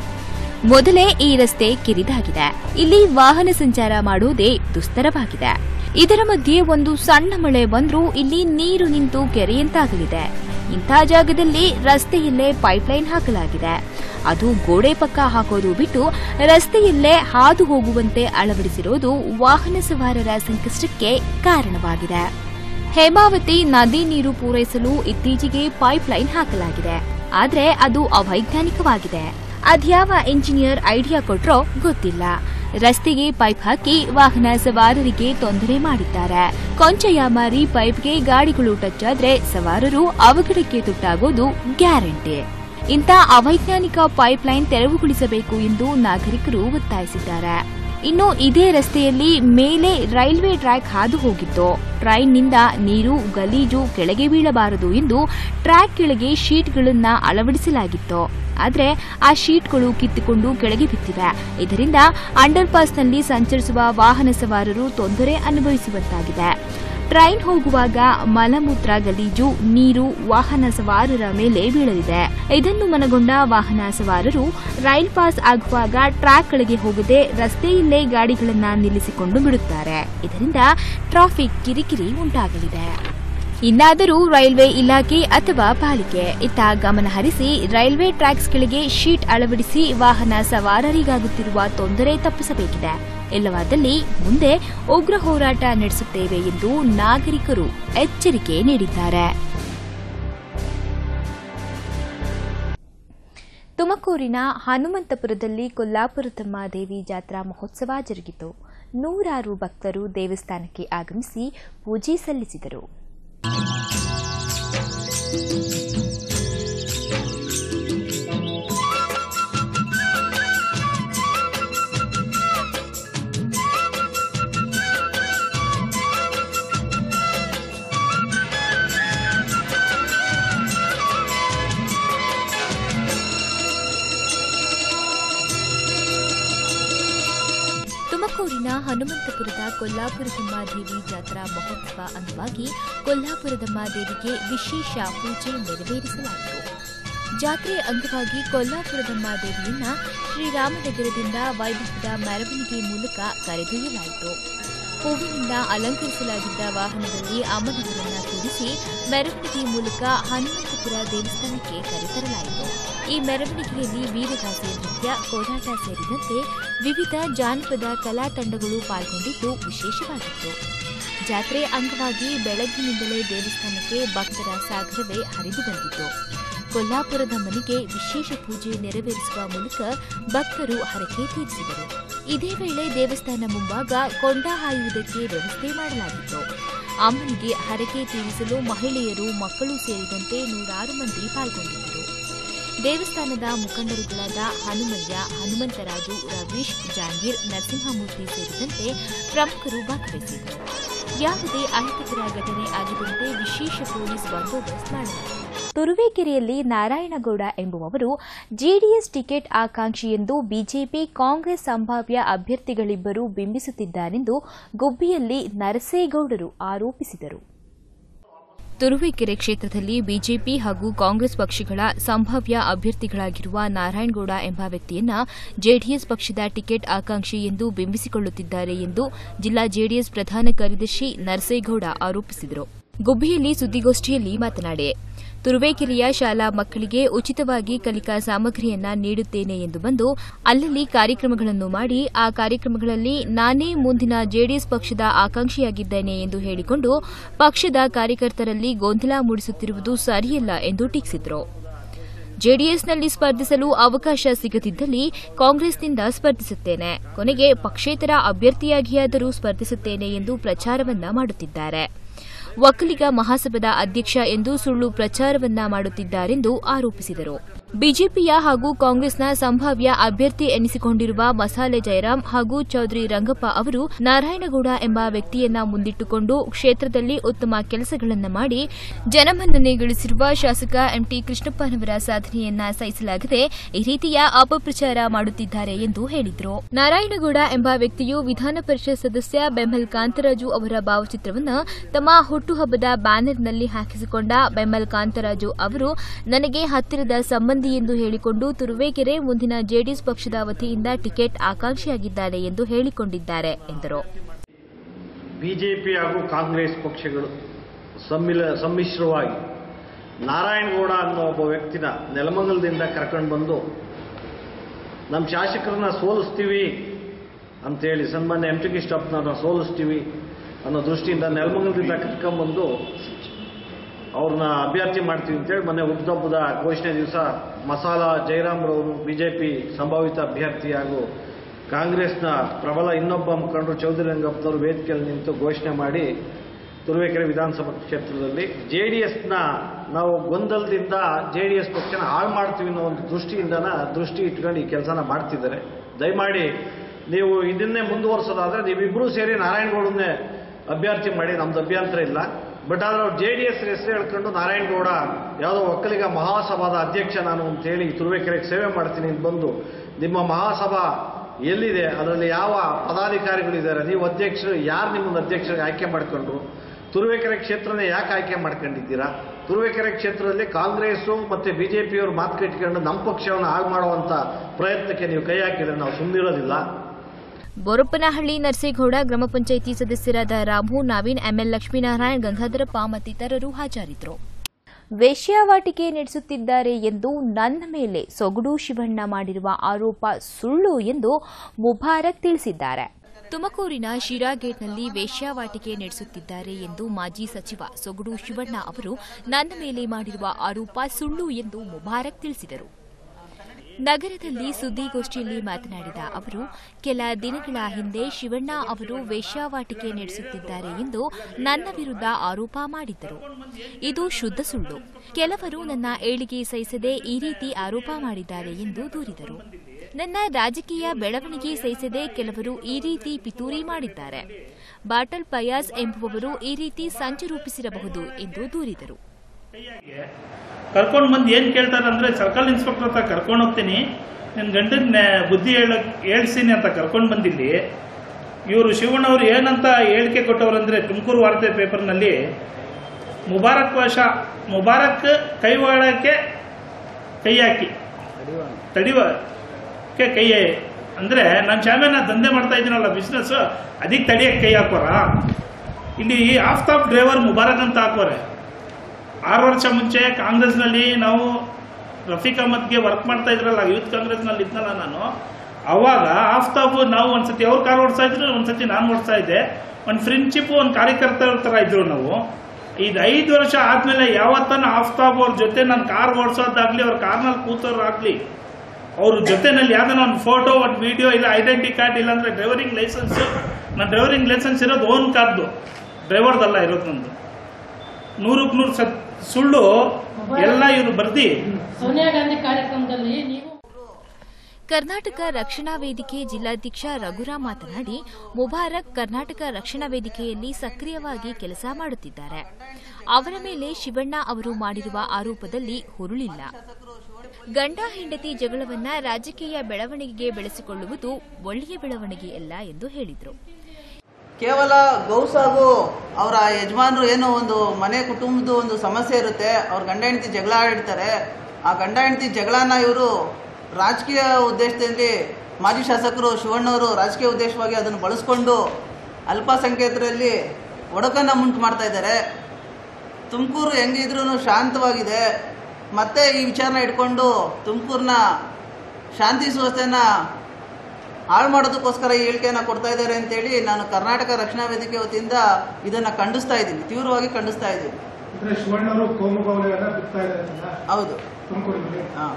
ಮೊದಲೇ ಈ ರಸ್ತೆ ಕಿರಿದಾಗಿದೆ ಇಲ್ಲಿ ವಾಹನ ಸಂಚಾರ ಮಾಡುವುದೇ ದುಸ್ತರವಾಗಿದೆ ಇದರ ಮಧ್ಯೆ ಒಂದು ಸಣ್ಣ ಮಳೆ ಬಂದ್ರೂ ಇಲ್ಲಿ ನೀರು ನಿಂತು ಕೆರೆಯಂತಾಗಲಿದೆ ಇಂಥ ಜಾಗದಲ್ಲಿ ರಸ್ತೆಯಲ್ಲೇ ಪೈಪ್ಲೈನ್ ಹಾಕಲಾಗಿದೆ ಅದು ಗೋಡೆ ಪಕ್ಕ ಹಾಕೋದು ಬಿಟ್ಟು ರಸ್ತೆಯಲ್ಲೇ ಹಾದು ಹೋಗುವಂತೆ ಅಳವಡಿಸಿರುವುದು ವಾಹನ ಸವಾರರ ಸಂಕಷ್ಟಕ್ಕೆ ಕಾರಣವಾಗಿದೆ ಹೇಮಾವತಿ ನದಿ ನೀರು ಪೂರೈಸಲು ಇತ್ತೀಚೆಗೆ ಪೈಪ್ಲೈನ್ ಹಾಕಲಾಗಿದೆ ಆದರೆ ಅದು ಅವೈಜ್ಞಾನಿಕವಾಗಿದೆ ಅದ್ಯಾವ ಇಂಜಿನಿಯರ್ ಐಡಿಯಾ ಕೊಟ್ರೋ ಗೊತ್ತಿಲ್ಲ ರಸ್ತೆಗೆ ಪೈಪ್ ಹಾಕಿ ವಾಹನ ಸವಾರರಿಗೆ ತೊಂದರೆ ಮಾಡಿದ್ದಾರೆ ಕೊಂಚಯ ಮಾರಿ ಪೈಪ್ಗೆ ಗಾಡಿಗಳು ಟಚ್ ಆದ್ರೆ ಸವಾರರು ಅವಘಡಕ್ಕೆ ತುಟ್ಟಾಗೋದು ಗ್ಯಾರಂಟಿ ಇಂಥ ಅವೈಜ್ಞಾನಿಕ ಪೈಪ್ಲೈನ್ ತೆರವುಗೊಳಿಸಬೇಕು ಎಂದು ನಾಗರಿಕರು ಒತ್ತಾಯಿಸಿದ್ದಾರೆ ಇನ್ನು ಇದೇ ರಸ್ತೆಯಲ್ಲಿ ಮೇಲೆ ರೈಲ್ವೆ ಟ್ರ್ಯಾಕ್ ಹಾದು ಹೋಗಿತ್ತು ಟ್ರೈನ್ನಿಂದ ನೀರು ಗಲೀಜು ಕೆಳಗೆ ಬೀಳಬಾರದು ಎಂದು ಟ್ರ್ಯಾಕ್ ಕೆಳಗೆ ಶೀಟ್ಗಳನ್ನ ಅಳವಡಿಸಲಾಗಿತ್ತು ಆದರೆ ಆ ಶೀಟ್ಗಳು ಕಿತ್ತುಕೊಂಡು ಕೆಳಗೆ ಬಿದ್ದಿವೆ ಇದರಿಂದ ಅಂಡರ್ ಪಾಸ್ನಲ್ಲಿ ಸಂಚರಿಸುವ ವಾಹನ ಸವಾರರು ತೊಂದರೆ ಅನುಭವಿಸುವಂತಾಗಿದೆ ಟ್ರೈನ್ ಹೋಗುವಾಗ ಮಲಮೂತ್ರ ಗಲೀಜು ನೀರು ವಾಹನ ಸವಾರರ ಮೇಲೆ ಬೀಳಲಿದೆ ಇದನ್ನು ಮನಗೊಂಡ ವಾಹನ ಸವಾರರು ರೈಲ್ ಪಾಸ್ ಆಗುವಾಗ ಟ್ರ್ಯಾಕ್ಗಳಿಗೆ ಹೋಗದೆ ರಸ್ತೆಯಲ್ಲೇ ಗಾಡಿಗಳನ್ನ ನಿಲ್ಲಿಸಿಕೊಂಡು ಬಿಡುತ್ತಾರೆ ಇದರಿಂದ ಟ್ರಾಫಿಕ್ ಕಿರಿಕಿರಿ ಉಂಟಾಗಲಿದೆ ಇನ್ನಾದರೂ ರೈಲ್ವೆ ಇಲಾಖೆ ಅಥವಾ ಪಾಲಿಕೆ ಇತ್ತ ಗಮನ ಹರಿಸಿ ರೈಲ್ವೆ ಟ್ರ್ಯಾಕ್ಸ್ಗಳಿಗೆ ಶೀಟ್ ಅಳವಡಿಸಿ ವಾಹನ ಸವಾರರಿಗಾಗುತ್ತಿರುವ ತೊಂದರೆ ತಪ್ಪಿಸಬೇಕಿದೆ ಇಲ್ಲವಾದಲ್ಲಿ ಮುಂದೆ ಉಗ್ರ ಹೋರಾಟ ನಡೆಸುತ್ತೇವೆ ಎಂದು ನಾಗರಿಕರು ಎಚ್ಚರಿಕೆ ನೀಡಿದ್ದಾರೆ ತುಮಕೂರಿನ ಹನುಮಂತಪುರದಲ್ಲಿ ಕೊಲ್ಲಾಪುರತಮ್ಮ ದೇವಿ ಜಾತ್ರಾ ಮಹೋತ್ಸವ ಜರುಗಿತು ನೂರಾರು ಭಕ್ತರು ದೇವಸ್ಥಾನಕ್ಕೆ ಆಗಮಿಸಿ ಪೂಜೆ ಸಲ್ಲಿಸಿದರು ತುಮಕೂರಿನ ಹನುಮಂತಪುರದ ಕೊಲ್ಲಾಪುರದಮ್ಮ ದೇವಿ ಜಾತ್ರಾ ಮಹೋತ್ಸವ ಅಂಗವಾಗಿ ಕೊಲ್ಲಾಪುರದಮ್ಮ ದೇವಿಗೆ ವಿಶೇಷ ಪೂಜೆ ನೆರವೇರಿಸಲಾಯಿತು ಜಾತ್ರೆ ಅಂಗವಾಗಿ ಕೊಲ್ಲಾಪುರದಮ್ಮ ದೇವಿಯನ್ನ ಶ್ರೀರಾಮನಗರದಿಂದ ವೈಭವದ ಮೆರವಣಿಗೆ ಮೂಲಕ ಕರೆದೊಯ್ಯಲಾಯಿತು ಹೂವಿನಿಂದ ಅಲಂಕರಿಸಲಾಗಿದ್ದ ವಾಹನದಲ್ಲಿ ಅಮ್ಮನವರನ್ನ ಕೂರಿಸಿ ಮೆರವಣಿಗೆ ಮೂಲಕ ಹನುಮಂತಪುರ ದೇವಸ್ಥಾನಕ್ಕೆ ಕರೆತರಲಾಯಿತು ಈ ಮೆರವಣಿಗೆಯಲ್ಲಿ ವೀರಗಾಸೆ ನೃತ್ಯ ಕೋಲಾಟ ಸೇರಿದಂತೆ ವಿವಿಧ ಜಾನಪದ ಕಲಾ ತಂಡಗಳು ಪಾಲ್ಗೊಂಡಿದ್ದು ವಿಶೇಷವಾಗಿತ್ತು ಜಾತ್ರೆ ಅಂಗವಾಗಿ ಬೆಳಗ್ಗಿನಿಂದಲೇ ದೇವಸ್ಥಾನಕ್ಕೆ ಭಕ್ತರ ಸಾಗರವೇ ಹರಿದು ಬಂದಿತ್ತು ಕೊಲ್ಲಾಪುರದ ಮನೆಗೆ ವಿಶೇಷ ಪೂಜೆ ನೆರವೇರಿಸುವ ಮೂಲಕ ಭಕ್ತರು ಹರಕೆ ತೀರಿಸಿದರು ಇದೇ ವೇಳೆ ದೇವಸ್ಥಾನ ಮುಂಭಾಗ ಕೊಂಡ ಹಾಯುವುದಕ್ಕೆ ವ್ಯವಸ್ಥೆ ಮಾಡಲಾಗಿತ್ತು ಅಮ್ಮನಿಗೆ ಹರಕೆ ತೀರಿಸಲು ಮಹಿಳೆಯರು ಮಕ್ಕಳು ಸೇರಿದಂತೆ ನೂರಾರು ಮಂದಿ ಪಾಲ್ಗೊಂಡಿದ್ದರು ದೇವಸ್ಥಾನದ ಮುಖಂಡರುಗಳಾದ ಹನುಮಯ್ಯ ಹನುಮಂತರಾಜು ರವೀಶ್ ಜಾಂಗೀರ್ ನರಸಿಂಹಮೂರ್ತಿ ಸೇರಿದಂತೆ ಪ್ರಮುಖರು ಭಾಗವಹಿಸಿದ್ದರು ಯಾವುದೇ ಅಹಿತಕರ ಘಟನೆ ಆಗದಂತೆ ವಿಶೇಷ ಪೊಲೀಸ್ ಬಂದೋಬಸ್ತ್ ಮಾಡಲಾಗಿದೆ ತುರುವೇಕೆರೆಯಲ್ಲಿ ನಾರಾಯಣಗೌಡ ಎಂಬುವವರು ಜೆಡಿಎಸ್ ಟಿಕೆಟ್ ಆಕಾಂಕ್ಷಿ ಎಂದು ಬಿಜೆಪಿ ಕಾಂಗ್ರೆಸ್ ಸಂಭಾವ್ಯ ಅಭ್ಯರ್ಥಿಗಳಿಬ್ಬರು ಬಿಂಬಿಸುತ್ತಿದ್ದಾರೆಂದು ಗುಬ್ಬಿಯಲ್ಲಿ ನರಸೇಗೌಡರು ಆರೋಪಿಸಿದರು ತುರುವೇಕೆರೆ ಕ್ಷೇತ್ರದಲ್ಲಿ ಬಿಜೆಪಿ ಹಾಗೂ ಕಾಂಗ್ರೆಸ್ ಪಕ್ಷಗಳ ಸಂಭಾವ್ಯ ಅಭ್ಯರ್ಥಿಗಳಾಗಿರುವ ನಾರಾಯಣಗೌಡ ಎಂಬ ವ್ಯಕ್ತಿಯನ್ನ ಜೆಡಿಎಸ್ ಪಕ್ಷದ ಟಿಕೆಟ್ ಆಕಾಂಕ್ಷಿ ಎಂದು ಬಿಂಬಿಸಿಕೊಳ್ಳುತ್ತಿದ್ದಾರೆ ಎಂದು ಜಿಲ್ಲಾ ಜೆಡಿಎಸ್ ಪ್ರಧಾನ ಕಾರ್ಯದರ್ಶಿ ನರಸೇಗೌಡ ಆರೋಪಿಸಿದರು ಗುಬ್ಬಿಯಲ್ಲಿ ಸುದ್ದಿಗೋಷ್ಠಿಯಲ್ಲಿ ಮಾತನಾಡಿ ತುರುವೇಕೆರೆಯ ಶಾಲಾ ಮಕ್ಕಳಿಗೆ ಉಚಿತವಾಗಿ ಕಲಿಕಾ ಸಾಮಗ್ರಿಯನ್ನ ನೀಡುತ್ತೇನೆ ಎಂದು ಬಂದು ಅಲ್ಲಲ್ಲಿ ಕಾರ್ಯಕ್ರಮಗಳನ್ನು ಮಾಡಿ ಆ ಕಾರ್ಯಕ್ರಮಗಳಲ್ಲಿ ನಾನೇ ಮುಂದಿನ ಜೆಡಿಎಸ್ ಪಕ್ಷದ ಆಕಾಂಕ್ಷಿಯಾಗಿದ್ದೇನೆ ಎಂದು ಹೇಳಿಕೊಂಡು ಪಕ್ಷದ ಕಾರ್ಯಕರ್ತರಲ್ಲಿ ಗೊಂದಲ ಮೂಡಿಸುತ್ತಿರುವುದು ಸರಿಯಲ್ಲ ಎಂದು ಟೀಕಿಸಿದರು ಜೆಡಿಎಸ್ನಲ್ಲಿ ಸ್ಪರ್ಧಿಸಲು ಅವಕಾಶ ಸಿಗದಿದ್ದಲ್ಲಿ ಕಾಂಗ್ರೆಸ್ನಿಂದ ಸ್ಪರ್ಧಿಸುತ್ತೇನೆ ಕೊನೆಗೆ ಪಕ್ಷೇತರ ಅಭ್ಯರ್ಥಿಯಾಗಿಯಾದರೂ ಸ್ಪರ್ಧಿಸುತ್ತೇನೆ ಎಂದು ಪ್ರಚಾರವನ್ನ ಮಾಡುತ್ತಿದ್ದಾರೆ ಒಕ್ಕಲಿಗ ಮಹಾಸಭಾದ ಅಧ್ಯಕ್ಷ ಎಂದು ಸುಳ್ಳು ಪ್ರಚಾರವನ್ನ ಮಾಡುತ್ತಿದ್ದಾರೆಂದು ಆರೋಪಿಸಿದರು ಬಿಜೆಪಿಯ ಹಾಗೂ ಕಾಂಗ್ರೆಸ್ನ ಸಂಭಾವ್ಯ ಅಭ್ಯರ್ಥಿ ಎನಿಸಿಕೊಂಡಿರುವ ಮಸಾಲೆ ಜಯರಾಮ್ ಹಾಗೂ ಚೌಧರಿ ರಂಗಪ್ಪ ಅವರು ನಾರಾಯಣಗೌಡ ಎಂಬ ವ್ಯಕ್ತಿಯನ್ನ ಮುಂದಿಟ್ಟುಕೊಂಡು ಕ್ಷೇತ್ರದಲ್ಲಿ ಉತ್ತಮ ಕೆಲಸಗಳನ್ನು ಮಾಡಿ ಜನಮನ್ನಣೆ ಗಳಿಸಿರುವ ಶಾಸಕ ಎಂಟಿ ಕೃಷ್ಣಪ್ಪನವರ ಸಾಧನೆಯನ್ನ ಸಹಿಸಲಾಗದೆ ಈ ರೀತಿಯ ಅಪಪ್ರಚಾರ ಮಾಡುತ್ತಿದ್ದಾರೆ ಎಂದು ಹೇಳಿದರು ನಾರಾಯಣಗೌಡ ಎಂಬ ವ್ಯಕ್ತಿಯು ವಿಧಾನ ಪರಿಷತ್ ಸದಸ್ಯ ಬೆಂಬಲ್ ಕಾಂತರಾಜು ಅವರ ಭಾವಚಿತ್ರವನ್ನು ತಮ್ಮ ಹುಟ್ಟುಹಬ್ಬದ ಬ್ಯಾನರ್ನಲ್ಲಿ ಹಾಕಿಸಿಕೊಂಡ ಬೆಂಬಲ್ ಕಾಂತರಾಜು ಅವರು ನನಗೆ ಹತ್ತಿರದ ಸಂಬಂಧಿ ಎಂದು ಹೇಳಿಕೊಂಡು ತುರುವೇಕೆರೆ ಮುಂದಿನ ಜೆಡಿಎಸ್ ಪಕ್ಷದ ವತಿಯಿಂದ ಟಿಕೆಟ್ ಆಕಾಂಕ್ಷಿಯಾಗಿದ್ದಾರೆ ಎಂದು ಹೇಳಿಕೊಂಡಿದ್ದಾರೆ ಎಂದರು ಬಿಜೆಪಿ ಹಾಗೂ ಕಾಂಗ್ರೆಸ್ ಪಕ್ಷಗಳು ಸಮ್ಮಿಲ ಸಮ್ಮಿಶ್ರವಾಗಿ ನಾರಾಯಣಗೌಡ ಅನ್ನೋ ಒಬ್ಬ ವ್ಯಕ್ತಿನ ನೆಲಮಂಗಲದಿಂದ ಕರ್ಕೊಂಡು ಬಂದು ನಮ್ಮ ಶಾಸಕರನ್ನ ಸೋಲಿಸ್ತೀವಿ ಅಂತೇಳಿ ಸನ್ಮಾನ್ಯ ಎಂ ಟಿ ಕೃಷ್ಣಪ್ಪನವ್ರನ್ನ ಸೋಲಿಸ್ತೀವಿ ಅನ್ನೋ ದೃಷ್ಟಿಯಿಂದ ನೆಲಮಂಗಲದಿಂದ ಕರ್ಕೊಂಡ್ಬಂದು ಅವ್ರನ್ನ ಅಭ್ಯರ್ಥಿ ಮಾಡ್ತೀವಿ ಅಂತೇಳಿ ಮೊನ್ನೆ ಹುಟ್ಟುಹಬ್ಬದ ಘೋಷಣೆ ದಿವಸ ಮಸಾಲ ಜಯರಾಮ್ರವರು ಬಿಜೆಪಿ ಸಂಭಾವಿತ ಅಭ್ಯರ್ಥಿ ಹಾಗೂ ಕಾಂಗ್ರೆಸ್ನ ಪ್ರಬಲ ಇನ್ನೊಬ್ಬ ಮುಖಂಡರು ಚೌಧರಿ ರಂಗಪ್ಪನವರು ವೇದಿಕೆಯಲ್ಲಿ ನಿಂತು ಘೋಷಣೆ ಮಾಡಿ ತುರುವೇಕೆರೆ ವಿಧಾನಸಭಾ ಕ್ಷೇತ್ರದಲ್ಲಿ ಜೆ ಡಿ ಎಸ್ನ ನಾವು ಗೊಂದಲದಿಂದ ಜೆ ಡಿ ಎಸ್ ಪಕ್ಷನ ಹಾಳು ಮಾಡ್ತೀವಿ ಅನ್ನೋ ಒಂದು ದೃಷ್ಟಿಯಿಂದನ ದೃಷ್ಟಿ ಇಟ್ಕೊಂಡು ಈ ಕೆಲಸನ ಮಾಡ್ತಿದ್ದಾರೆ ದಯಮಾಡಿ ನೀವು ಇದನ್ನೇ ಮುಂದುವರಿಸೋದಾದ್ರೆ ನೀವಿಬ್ಬರೂ ಸೇರಿ ನಾರಾಯಣಗೌಡನ್ನೇ ಅಭ್ಯರ್ಥಿ ಮಾಡಿ ನಮ್ದು ಅಭ್ಯಂತರ ಇಲ್ಲ ಬಟ್ ಆದ್ರೆ ಅವ್ರು ಜೆ ಡಿ ಎಸ್ ಹೆಸರು ಹೇಳ್ಕೊಂಡು ನಾರಾಯಣಗೌಡ ಯಾವುದೋ ಒಕ್ಕಲಿಗ ಮಹಾಸಭಾದ ಅಧ್ಯಕ್ಷ ನಾನು ಅಂತ ಹೇಳಿ ತುರುವೇಕೆರೆಗೆ ಸೇವೆ ಮಾಡ್ತೀನಿ ಅಂತ ಬಂದು ನಿಮ್ಮ ಮಹಾಸಭಾ ಎಲ್ಲಿದೆ ಅದರಲ್ಲಿ ಯಾವ ಪದಾಧಿಕಾರಿಗಳಿದ್ದಾರೆ ನೀವು ಅಧ್ಯಕ್ಷರು ಯಾರು ನಿಮ್ಮನ್ನು ಅಧ್ಯಕ್ಷರಿಗೆ ಆಯ್ಕೆ ಮಾಡ್ಕೊಂಡ್ರು ತುರುವೇಕೆರೆ ಕ್ಷೇತ್ರನೇ ಯಾಕೆ ಆಯ್ಕೆ ಮಾಡ್ಕೊಂಡಿದ್ದೀರಾ ತುರುವೇಕೆರೆ ಕ್ಷೇತ್ರದಲ್ಲಿ ಕಾಂಗ್ರೆಸ್ಸು ಮತ್ತು ಬಿ ಜೆ ಪಿಯವರು ಮಾತು ಕಟ್ಕೊಂಡು ನಮ್ಮ ಪಕ್ಷವನ್ನು ಹಾಳು ಮಾಡುವಂಥ ಪ್ರಯತ್ನಕ್ಕೆ ನೀವು ಕೈ ಹಾಕಿದ್ರೆ ನಾವು ಸುಮ್ಮನಿರೋದಿಲ್ಲ ಬೋರಪ್ಪನಹಳ್ಳಿ ನರಸೇಗೌಡ ಗ್ರಾಮ ಪಂಚಾಯಿತಿ ಸದಸ್ಯರಾದ ರಾಮು ನವೀನ್ ಎಂಎಲ್ ಲಕ್ಷ್ಮೀನಾರಾಯಣ್ ಗಂಗಾಧರಪ್ಪ ಮತ್ತಿತರರು ಹಾಜರಿದ್ದರು ವೇಶ್ಯಾವಾಟಿಕೆ ನಡೆಸುತ್ತಿದ್ದಾರೆ ಎಂದು ನನ್ನ ಮೇಲೆ ಸೊಗಡು ಶಿವಣ್ಣ ಮಾಡಿರುವ ಆರೋಪ ಸುಳ್ಳು ಎಂದು ಮುಬಾರಕ್ ತಿಳಿಸಿದ್ದಾರೆ ತುಮಕೂರಿನ ಶಿರಾ ಗೇಟ್ನಲ್ಲಿ ವೇಶ್ಯಾವಾಟಿಕೆ ನಡೆಸುತ್ತಿದ್ದಾರೆ ಎಂದು ಮಾಜಿ ಸಚಿವ ಸೊಗಡು ಶಿವಣ್ಣ ಅವರು ನನ್ನ ಮೇಲೆ ಮಾಡಿರುವ ಆರೋಪ ಸುಳ್ಳು ಎಂದು ಮುಬಾರಕ್ ತಿಳಿಸಿದರು ನಗರದಲ್ಲಿ ಸುದ್ದಿಗೋಷ್ಠಿಯಲ್ಲಿ ಮಾತನಾಡಿದ ಅವರು ಕೆಲ ದಿನಗಳ ಹಿಂದೆ ಶಿವಣ್ಣ ಅವರು ವೇಶ್ಯಾವಾಟಿಕೆ ನಡೆಸುತ್ತಿದ್ದಾರೆ ಎಂದು ನನ್ನ ವಿರುದ್ಧ ಆರೋಪ ಮಾಡಿದ್ದರು ಇದು ಶುದ್ಧ ಸುಳ್ಳು ಕೆಲವರು ನನ್ನ ಏಳಿಗೆ ಸಹಿಸದೆ ಈ ರೀತಿ ಆರೋಪ ಮಾಡಿದ್ದಾರೆ ಎಂದು ದೂರಿದರು ನನ್ನ ರಾಜಕೀಯ ಬೆಳವಣಿಗೆ ಸಹಿಸದೆ ಕೆಲವರು ಈ ರೀತಿ ಪಿತೂರಿ ಮಾಡಿದ್ದಾರೆ ಬಾಟಲ್ ಪಯಾಸ್ ಎಂಬುವವರು ಈ ರೀತಿ ಸಂಚು ರೂಪಿಸಿರಬಹುದು ಎಂದು ದೂರಿದರು ಕರ್ಕೊಂಡು ಬಂದು ಏನು ಕೇಳ್ತಾರೆ ಅಂದರೆ ಸರ್ಕಲ್ ಇನ್ಸ್ಪೆಕ್ಟರ್ ಹತ್ರ ಕರ್ಕೊಂಡು ಹೋಗ್ತೀನಿ ನನ್ನ ಗಂಡನ ಬುದ್ಧಿ ಹೇಳಕ್ ಹೇಳ್ತೀನಿ ಅಂತ ಕರ್ಕೊಂಡು ಬಂದಿಲ್ಲಿ ಇವರು ಶಿವಣ್ಣವರು ಏನಂತ ಹೇಳಿಕೆ ಕೊಟ್ಟವರಂದ್ರೆ ತುಮಕೂರು ವಾರ್ತೆ ಪೇಪರ್ನಲ್ಲಿ ಮುಬಾರಕ್ ವಶ ಮುಬಾರಕ್ ಕೈವಾಡಕ್ಕೆ ಕೈ ಹಾಕಿ ತಡಿವಕ್ಕೆ ಕೈ ಅಂದರೆ ನಾನು ಶಾಮೇನ ದಂಧೆ ಮಾಡ್ತಾ ಇದ್ದೀನಲ್ಲ ಬಿಸ್ನೆಸ್ ಅದಕ್ಕೆ ತಡಿಯಕ್ಕೆ ಕೈ ಹಾಕೋರ ಇಲ್ಲಿ ಆಫ್ತಾಬ್ ಡ್ರೈವರ್ ಮುಬಾರಕ್ ಅಂತ ಹಾಕೋರೆ ಆರು ವರ್ಷ ಮುಂಚೆ ಕಾಂಗ್ರೆಸ್ನಲ್ಲಿ ನಾವು ರಫೀಕ್ ಅಹಮದ್ಗೆ ವರ್ಕ್ ಮಾಡ್ತಾ ಇದ್ರಲ್ಲ ಯೂತ್ ಕಾಂಗ್ರೆಸ್ನಲ್ಲಿ ಇದ್ನಲ್ಲ ನಾನು ಅವಾಗ ಆಫ್ತಾಬ್ ನಾವು ಒಂದ್ಸತಿ ಅವ್ರು ಕಾರ್ ಓಡಿಸ್ತಾ ಇದ್ರು ಒಂದ್ಸತಿ ನಾನು ಓಡಿಸ್ತಾ ಇದ್ದೆ ಒಂದು ಫ್ರೆಂಡ್ಶಿಪ್ ಒಂದು ಕಾರ್ಯಕರ್ತರ ಥರ ಇದ್ರು ನಾವು ಇದು ಐದು ವರ್ಷ ಆದ್ಮೇಲೆ ಯಾವತ್ತನ ಆಫ್ತಾಬ್ ಅವ್ರ ಜೊತೆ ನಾನು ಕಾರ್ ಓಡಿಸೋದಾಗ್ಲಿ ಅವ್ರ ಕಾರ್ನಲ್ಲಿ ಕೂತೋರಾಗ್ಲಿ ಅವ್ರ ಜೊತೆನಲ್ಲಿ ಯಾವ್ದಾನ ಒಂದು ಫೋಟೋ ಒಂದು ವಿಡಿಯೋ ಇಲ್ಲ ಐಡೆಂಟಿ ಕಾರ್ಡ್ ಇಲ್ಲಾಂದ್ರೆ ಡ್ರೈವರಿಂಗ್ ಲೈಸೆನ್ಸ್ ನನ್ನ ಡ್ರೈವರಿಂಗ್ ಲೈಸೆನ್ಸ್ ಇರೋದು ಓನ್ ಕಾರ್ದು ಡ್ರೈವರ್ದಲ್ಲ ಇರೋದು ನಂದು ನೂರಕ್ಕೆ ನೂರು ಸತ್ ಸುಳ್ಳು ಎಲ್ಲ ಇವರು ಬರ್ದಿ ಸೋನಿಯಾ ಗಾಂಧಿ ಕಾರ್ಯಕ್ರಮದಲ್ಲಿ ನೀವು ಕರ್ನಾಟಕ ರಕ್ಷಣಾ ವೇದಿಕೆ ಜಿಲ್ಲಾಧ್ಯಕ್ಷ ರಘುರಾಮ್ ಮಾತನಾಡಿ ಮುಬಾರಕ್ ಕರ್ನಾಟಕ ರಕ್ಷಣಾ ವೇದಿಕೆಯಲ್ಲಿ ಸಕ್ರಿಯವಾಗಿ ಕೆಲಸ ಮಾಡುತ್ತಿದ್ದಾರೆ ಅವರ ಮೇಲೆ ಶಿವಣ್ಣ ಅವರು ಮಾಡಿರುವ ಆರೋಪದಲ್ಲಿ ಹುರುಳಿಲ್ಲ ಗಂಡ ಹೆಂಡತಿ ಜಗಳವನ್ನ ರಾಜಕೀಯ ಬೆಳವಣಿಗೆಗೆ ಬೆಳೆಸಿಕೊಳ್ಳುವುದು ಒಳ್ಳೆಯ ಬೆಳವಣಿಗೆಯಲ್ಲ ಎಂದು ಹೇಳಿದರು ಕೇವಲ ಗೌಸ್ ಹಾಗೂ ಅವರ ಯಜಮಾನರು ಏನೋ ಒಂದು ಮನೆ ಕುಟುಂಬದ ಒಂದು ಸಮಸ್ಯೆ ಇರುತ್ತೆ ಅವ್ರ ಗಂಡ ಹೆಂಡತಿ ಜಗಳ ಆಡಿರ್ತಾರೆ ಆ ಗಂಡ ಹೆಂಡತಿ ಜಗಳನ ಇವರು ರಾಜಕೀಯ ಉದ್ದೇಶದಲ್ಲಿ ಮಾಜಿ ಶಾಸಕರು ಶಿವಣ್ಣವರು ರಾಜಕೀಯ ಉದ್ದೇಶವಾಗಿ ಅದನ್ನು ಬಳಸ್ಕೊಂಡು ಅಲ್ಪಸಂಖ್ಯಾತರಲ್ಲಿ ಒಡಕನ್ನು ಉಂಟು ಮಾಡ್ತಾ ಇದ್ದಾರೆ ತುಮಕೂರು ಹೆಂಗಿದ್ರೂ ಶಾಂತವಾಗಿದೆ ಮತ್ತೆ ಈ ವಿಚಾರನ ಇಟ್ಕೊಂಡು ತುಮಕೂರಿನ ಶಾಂತಿ ಸುವ್ಯವಸ್ಥೆನ ಹಾಳು ಮಾಡೋದಕ್ಕೋಸ್ಕರ ಈ ಹೇಳಿಕೆಯನ್ನು ಕೊಡ್ತಾ ಇದ್ದಾರೆ ಅಂತೇಳಿ ನಾನು ಕರ್ನಾಟಕ ರಕ್ಷಣಾ ವೇದಿಕೆ ವತಿಯಿಂದ ಇದನ್ನು ಖಂಡಿಸ್ತಾ ಇದ್ದೀನಿ ತೀವ್ರವಾಗಿ ಖಂಡಿಸ್ತಾ ಇದ್ದೀನಿ ಅಂದ್ರೆ ಶಿವಣ್ಣವರು ಕೋಮುಗೌಲಿಯನ್ನ ಬಿಡ್ತಾ ಇದ್ದಾರೆ ಹೌದು ತುಮಕೂರಿನಲ್ಲಿ ಹಾಂ